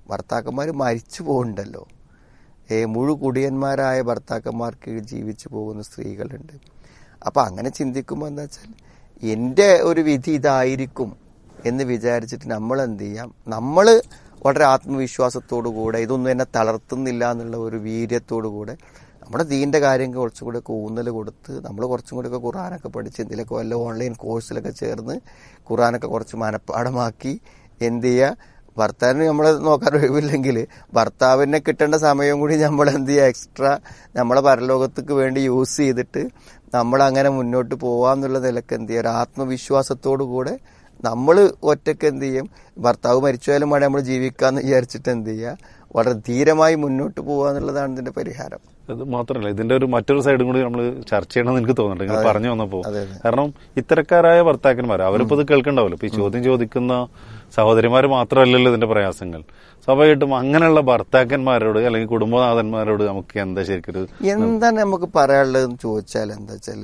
[SPEAKER 3] ഭർത്താക്കന്മാർ മരിച്ചു പോകുന്നുണ്ടല്ലോ ഏ മുഴുകുടിയന്മാരായ ഭർത്താക്കന്മാർക്ക് ജീവിച്ചു പോകുന്ന സ്ത്രീകളുണ്ട് അപ്പം അങ്ങനെ ചിന്തിക്കുമ്പോൾ എന്താ വെച്ചാൽ എൻ്റെ ഒരു വിധി ഇതായിരിക്കും എന്ന് വിചാരിച്ചിട്ട് നമ്മൾ എന്ത് ചെയ്യാം നമ്മൾ വളരെ ആത്മവിശ്വാസത്തോടു കൂടെ ഇതൊന്നും എന്നെ തളർത്തുന്നില്ല എന്നുള്ള ഒരു വീര്യത്തോടു കൂടെ നമ്മുടെ ദീൻ്റെ കാര്യങ്ങൾ കുറച്ചും കൂടെ ഒക്കെ ഊന്നൽ കൊടുത്ത് നമ്മൾ കുറച്ചും കൂടെ ഒക്കെ ഖുറാനൊക്കെ പഠിച്ച് എന്തെങ്കിലുമൊക്കെ വല്ല ഓൺലൈൻ കോഴ്സിലൊക്കെ ചേർന്ന് ഖുറാനൊക്കെ കുറച്ച് മനഃപ്പാടമാക്കി എന്ത് ചെയ്യുക ഭർത്താവിന് നമ്മൾ നോക്കാൻ ഒഴിവില്ലെങ്കിൽ ഭർത്താവിനെ കിട്ടേണ്ട സമയം കൂടി നമ്മൾ എന്ത് ചെയ്യുക എക്സ്ട്രാ നമ്മളെ പരലോകത്തേക്ക് വേണ്ടി യൂസ് ചെയ്തിട്ട് നമ്മൾ അങ്ങനെ മുന്നോട്ട് പോവാന്നുള്ള നിലക്ക് എന്ത് ചെയ്യുക ഒരു ആത്മവിശ്വാസത്തോടു കൂടെ നമ്മൾ ഒറ്റയ്ക്ക് എന്ത് ചെയ്യും ഭർത്താവ് മരിച്ചാലും വേണേ നമ്മൾ ജീവിക്കാന്ന് വിചാരിച്ചിട്ട് എന്ത് ചെയ്യുക വളരെ ധീരമായി മുന്നോട്ട് പോകുക എന്നുള്ളതാണ് ഇതിന്റെ പരിഹാരം
[SPEAKER 2] അത് മാത്രമല്ല ഇതിന്റെ ഒരു മറ്റൊരു സൈഡും കൂടി നമ്മൾ ചർച്ച ചെയ്യണമെന്ന് എനിക്ക് തോന്നുന്നുണ്ട് നിങ്ങൾ പറഞ്ഞു വന്നപ്പോ
[SPEAKER 3] അതെ, അതെ.
[SPEAKER 2] കാരണം ഇത്തരക്കാരായ ഭർത്താക്കന്മാർ അവരിപ്പോ ഇത് കേൾക്കണ്ടാവല്ലോ ഇപ്പൊ ഈ ചോദ്യം ചോദിക്കുന്ന സഹോദരിമാർ മാത്രമല്ലല്ലോ ഇതിന്റെ പ്രയാസങ്ങൾ സ്വാഭാവികമായിട്ടും അങ്ങനെയുള്ള ഭർത്താക്കന്മാരോട് അല്ലെങ്കിൽ കുടുംബനാഥന്മാരോട് നമുക്ക് എന്താ ശരിക്കും ഒരു
[SPEAKER 3] എന്താണ് നമുക്ക് പറയാനുള്ളതെന്ന് ചോദിച്ചാൽ എന്താ വെച്ചാൽ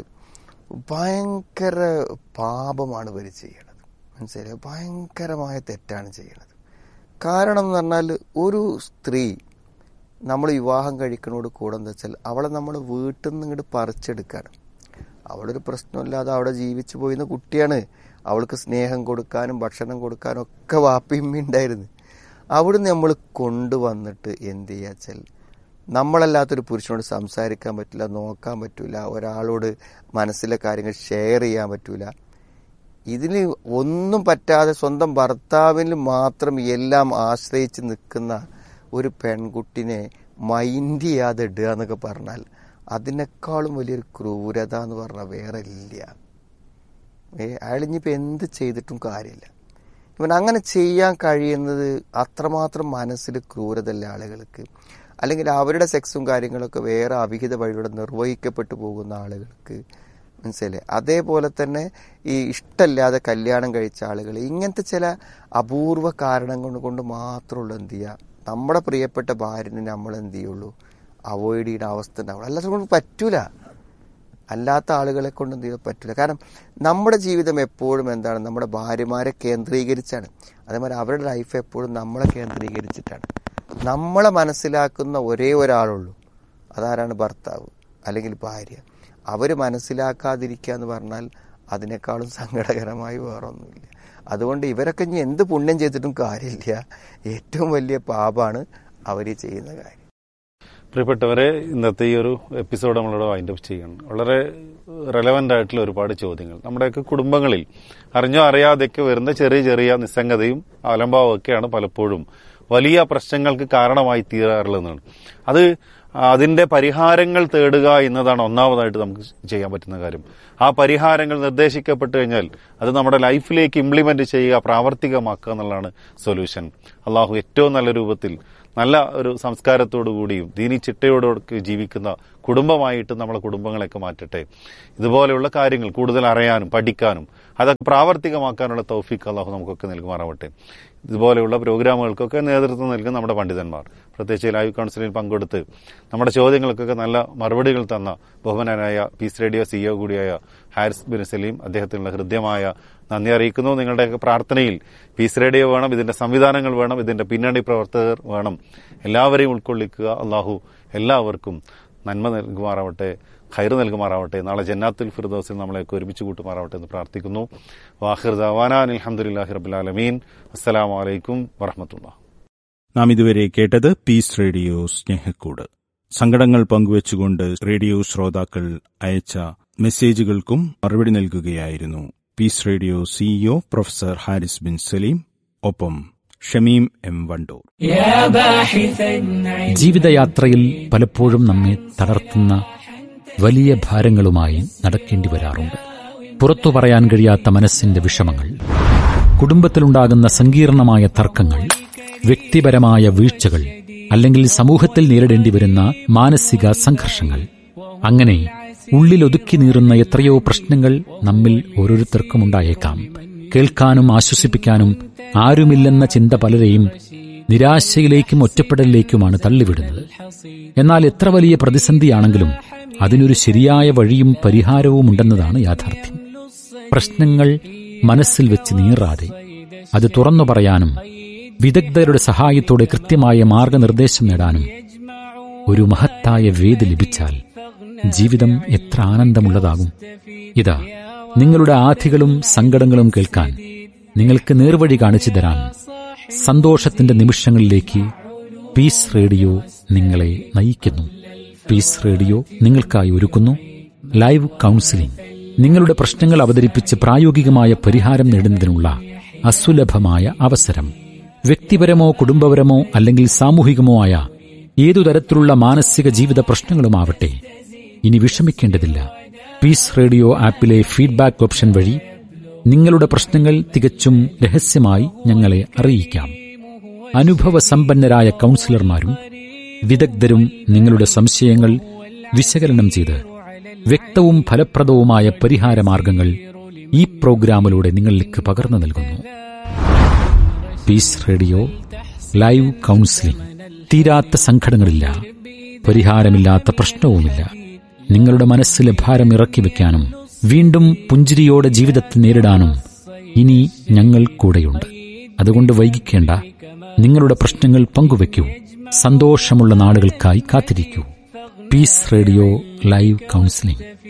[SPEAKER 3] ഭയങ്കര പാപമാണ് ഇവർ ചെയ്യണത് മനസ്സിലായോ ഭയങ്കരമായ തെറ്റാണ് ചെയ്യണത് കാരണം എന്ന് പറഞ്ഞാൽ ഒരു സ്ത്രീ നമ്മൾ വിവാഹം കഴിക്കണോട് കൂടെ എന്താ വെച്ചാൽ അവളെ നമ്മൾ വീട്ടിൽ നിന്ന് ഇങ്ങോട്ട് പറിച്ചെടുക്കാണ് അവളൊരു പ്രശ്നമില്ലാതെ അവിടെ ജീവിച്ചു പോയിരുന്ന കുട്ടിയാണ് അവൾക്ക് സ്നേഹം കൊടുക്കാനും ഭക്ഷണം കൊടുക്കാനും ഒക്കെ വാപ്പിയമ്മ ഉണ്ടായിരുന്നു അവിടുന്ന് നമ്മൾ കൊണ്ടുവന്നിട്ട് എന്ത് ചെയ്യുക വെച്ചാൽ നമ്മളല്ലാത്തൊരു പുരുഷനോട് സംസാരിക്കാൻ പറ്റില്ല നോക്കാൻ പറ്റില്ല ഒരാളോട് മനസ്സിലെ കാര്യങ്ങൾ ഷെയർ ചെയ്യാൻ പറ്റില്ല ഇതിന് ഒന്നും പറ്റാതെ സ്വന്തം ഭർത്താവിന് മാത്രം എല്ലാം ആശ്രയിച്ച് നിൽക്കുന്ന ഒരു പെൺകുട്ടിനെ മൈൻഡ് ചെയ്യാതെ ഇടുക എന്നൊക്കെ പറഞ്ഞാൽ അതിനേക്കാളും വലിയൊരു ക്രൂരത എന്ന് പറഞ്ഞാൽ വേറെ ഇല്ല ഏ അയാളിനിപ്പോൾ എന്ത് ചെയ്തിട്ടും കാര്യമില്ല ഇവൻ അങ്ങനെ ചെയ്യാൻ കഴിയുന്നത് അത്രമാത്രം മനസ്സിൽ ക്രൂരതല്ല ആളുകൾക്ക് അല്ലെങ്കിൽ അവരുടെ സെക്സും കാര്യങ്ങളൊക്കെ വേറെ അവിഹിത വഴിയുടെ നിർവഹിക്കപ്പെട്ടു പോകുന്ന ആളുകൾക്ക് മനസ്സിലെ അതേപോലെ തന്നെ ഈ ഇഷ്ടമില്ലാതെ കല്യാണം കഴിച്ച ആളുകൾ ഇങ്ങനത്തെ ചില അപൂർവ കാരണങ്ങൾ കൊണ്ട് മാത്രമുള്ള എന്ത് ചെയ്യുക നമ്മുടെ പ്രിയപ്പെട്ട ഭാര്യനെ നമ്മൾ എന്ത് ചെയ്യുള്ളൂ അവോയ്ഡ് ചെയ്യുന്ന അവസ്ഥ ഉണ്ടാവുള്ളൂ അല്ലാതെ കൊണ്ട് പറ്റൂല അല്ലാത്ത ആളുകളെ കൊണ്ട് എന്ത് ചെയ്യാൻ പറ്റില്ല കാരണം നമ്മുടെ ജീവിതം എപ്പോഴും എന്താണ് നമ്മുടെ ഭാര്യമാരെ കേന്ദ്രീകരിച്ചാണ് അതേമാതിരി അവരുടെ ലൈഫ് എപ്പോഴും നമ്മളെ കേന്ദ്രീകരിച്ചിട്ടാണ് നമ്മളെ മനസ്സിലാക്കുന്ന ഒരേ ഒരാളുള്ളൂ അതാരാണ് ഭർത്താവ് അല്ലെങ്കിൽ ഭാര്യ അവർ മനസ്സിലാക്കാതിരിക്കുക എന്ന് പറഞ്ഞാൽ അതിനേക്കാളും സങ്കടകരമായി വേറൊന്നുമില്ല അതുകൊണ്ട് ഇവരൊക്കെ ഇനി എന്ത് പുണ്യം ചെയ്തിട്ടും കാര്യമില്ല ഏറ്റവും വലിയ പാപമാണ് അവർ ചെയ്യുന്ന കാര്യം
[SPEAKER 2] പ്രിയപ്പെട്ടവരെ ഇന്നത്തെ ഈ ഒരു എപ്പിസോഡ് നമ്മളിവിടെ വൈൻഡ് അപ്പ് ചെയ്യണം വളരെ റെലവെന്റ് ആയിട്ടുള്ള ഒരുപാട് ചോദ്യങ്ങൾ നമ്മുടെയൊക്കെ കുടുംബങ്ങളിൽ അറിഞ്ഞോ അറിയാതെയൊക്കെ വരുന്ന ചെറിയ ചെറിയ നിസ്സംഗതയും അലംഭാവം ഒക്കെയാണ് പലപ്പോഴും വലിയ പ്രശ്നങ്ങൾക്ക് കാരണമായി തീരാറുള്ളതാണ് അത് അതിന്റെ പരിഹാരങ്ങൾ തേടുക എന്നതാണ് ഒന്നാമതായിട്ട് നമുക്ക് ചെയ്യാൻ പറ്റുന്ന കാര്യം ആ പരിഹാരങ്ങൾ നിർദ്ദേശിക്കപ്പെട്ടു കഴിഞ്ഞാൽ അത് നമ്മുടെ ലൈഫിലേക്ക് ഇംപ്ലിമെന്റ് ചെയ്യുക പ്രാവർത്തികമാക്കുക എന്നുള്ളതാണ് സൊല്യൂഷൻ അള്ളാഹു ഏറ്റവും നല്ല രൂപത്തിൽ നല്ല ഒരു സംസ്കാരത്തോടു കൂടിയും ദീനി ചിട്ടയോടൊക്കെ ജീവിക്കുന്ന കുടുംബമായിട്ട് നമ്മളെ കുടുംബങ്ങളെയൊക്കെ മാറ്റട്ടെ ഇതുപോലെയുള്ള കാര്യങ്ങൾ കൂടുതൽ അറിയാനും പഠിക്കാനും അതൊക്കെ പ്രാവർത്തികമാക്കാനുള്ള തൗഫീഖ് അള്ളാഹു നമുക്കൊക്കെ നൽകുമാറാവട്ടെ ഇതുപോലെയുള്ള പ്രോഗ്രാമുകൾക്കൊക്കെ നേതൃത്വം നൽകുന്ന നമ്മുടെ പണ്ഡിതന്മാർ പ്രത്യേകിച്ച് ലൈവ് കൗൺസിലിൽ പങ്കെടുത്ത് നമ്മുടെ ചോദ്യങ്ങൾക്കൊക്കെ നല്ല മറുപടികൾ തന്ന ബഹുമാനായ പീസ് റേഡിയോ സിഇഒ കൂടിയായ ഹാരിസ് ബിൻ സലീം അദ്ദേഹത്തിനുള്ള ഹൃദ്യമായ നന്ദി അറിയിക്കുന്നു നിങ്ങളുടെയൊക്കെ പ്രാർത്ഥനയിൽ പീസ് റേഡിയോ വേണം ഇതിന്റെ സംവിധാനങ്ങൾ വേണം ഇതിന്റെ പിന്നണി പ്രവർത്തകർ വേണം എല്ലാവരെയും ഉൾക്കൊള്ളിക്കുക അള്ളാഹു എല്ലാവർക്കും നന്മ നൽകുമാറാവട്ടെ ഖൈർ നൽകുമാറാവട്ടെ നാളെ ജന്നാത്തുൽ ഫിർദോസിൽ നമ്മളെയൊക്കെ ഒരുമിച്ച് കൂട്ടുമാറാവട്ടെ എന്ന് പ്രാർത്ഥിക്കുന്നു വാഹിർ ദവാനാൻ അലഹമുല്ലാഹി റബുലാലമീൻ അസ്സലാമലൈക്കും വറഹമത്തുള്ള
[SPEAKER 1] നാം ഇതുവരെ കേട്ടത് പീസ് റേഡിയോ സ്നേഹക്കൂട് സങ്കടങ്ങൾ പങ്കുവച്ചുകൊണ്ട് റേഡിയോ ശ്രോതാക്കൾ അയച്ച മെസ്സേജുകൾക്കും മറുപടി നൽകുകയായിരുന്നു Peace Radio CEO professor Haris bin Saleem ഒപ്പം ഷമീം എം വണ്ടൂർ
[SPEAKER 4] ജീവിതയാത്രയിൽ പലപ്പോഴും നമ്മെ തളർത്തുന്ന വലിയ ഭാരങ്ങളുമായി നടക്കേണ്ടി വരാറുണ്ട് പുറത്തു പറയാൻ കഴിയാത്ത മനസ്സിന്റെ വിഷമങ്ങൾ കുടുംബത്തിലുണ്ടാകുന്ന സങ്കീർണമായ തർക്കങ്ങൾ വ്യക്തിപരമായ വീഴ്ചകൾ അല്ലെങ്കിൽ സമൂഹത്തിൽ നേരിടേണ്ടി വരുന്ന മാനസിക സംഘർഷങ്ങൾ അങ്ങനെ ഉള്ളിലൊതുക്കി നീറുന്ന എത്രയോ പ്രശ്നങ്ങൾ നമ്മിൽ ഓരോരുത്തർക്കും ഉണ്ടായേക്കാം കേൾക്കാനും ആശ്വസിപ്പിക്കാനും ആരുമില്ലെന്ന ചിന്ത പലരെയും നിരാശയിലേക്കും ഒറ്റപ്പെടലിലേക്കുമാണ് തള്ളിവിടുന്നത് എന്നാൽ എത്ര വലിയ പ്രതിസന്ധിയാണെങ്കിലും അതിനൊരു ശരിയായ വഴിയും പരിഹാരവും ഉണ്ടെന്നതാണ് യാഥാർത്ഥ്യം പ്രശ്നങ്ങൾ മനസ്സിൽ വെച്ച് നീറാതെ അത് തുറന്നു പറയാനും വിദഗ്ധരുടെ സഹായത്തോടെ കൃത്യമായ മാർഗനിർദ്ദേശം നേടാനും ഒരു മഹത്തായ വേദി ലഭിച്ചാൽ ജീവിതം എത്ര ആനന്ദമുള്ളതാകും ഇതാ നിങ്ങളുടെ ആധികളും സങ്കടങ്ങളും കേൾക്കാൻ നിങ്ങൾക്ക് നേർവഴി കാണിച്ചു തരാൻ സന്തോഷത്തിന്റെ നിമിഷങ്ങളിലേക്ക് പീസ് റേഡിയോ നിങ്ങളെ നയിക്കുന്നു പീസ് റേഡിയോ നിങ്ങൾക്കായി ഒരുക്കുന്നു ലൈവ് കൗൺസിലിംഗ് നിങ്ങളുടെ പ്രശ്നങ്ങൾ അവതരിപ്പിച്ച് പ്രായോഗികമായ പരിഹാരം നേടുന്നതിനുള്ള അസുലഭമായ അവസരം വ്യക്തിപരമോ കുടുംബപരമോ അല്ലെങ്കിൽ സാമൂഹികമോ ആയ ഏതു തരത്തിലുള്ള മാനസിക ജീവിത പ്രശ്നങ്ങളുമാവട്ടെ ഇനി വിഷമിക്കേണ്ടതില്ല പീസ് റേഡിയോ ആപ്പിലെ ഫീഡ്ബാക്ക് ഓപ്ഷൻ വഴി നിങ്ങളുടെ പ്രശ്നങ്ങൾ തികച്ചും രഹസ്യമായി ഞങ്ങളെ അറിയിക്കാം അനുഭവസമ്പന്നരായ കൗൺസിലർമാരും വിദഗ്ധരും നിങ്ങളുടെ സംശയങ്ങൾ വിശകലനം ചെയ്ത് വ്യക്തവും ഫലപ്രദവുമായ പരിഹാരമാർഗങ്ങൾ ഈ പ്രോഗ്രാമിലൂടെ നിങ്ങളിലേക്ക് പകർന്നു നൽകുന്നു പീസ് റേഡിയോ ലൈവ് കൗൺസിലിംഗ് തീരാത്ത സങ്കടങ്ങളില്ല പരിഹാരമില്ലാത്ത പ്രശ്നവുമില്ല നിങ്ങളുടെ മനസ്സിലെ ഭാരം ഇറക്കി വെക്കാനും വീണ്ടും പുഞ്ചിരിയോടെ ജീവിതത്തെ നേരിടാനും ഇനി ഞങ്ങൾ കൂടെയുണ്ട് അതുകൊണ്ട് വൈകിക്കേണ്ട നിങ്ങളുടെ പ്രശ്നങ്ങൾ പങ്കുവെക്കൂ സന്തോഷമുള്ള നാളുകൾക്കായി കാത്തിരിക്കൂ പീസ് റേഡിയോ ലൈവ് കൗൺസിലിംഗ്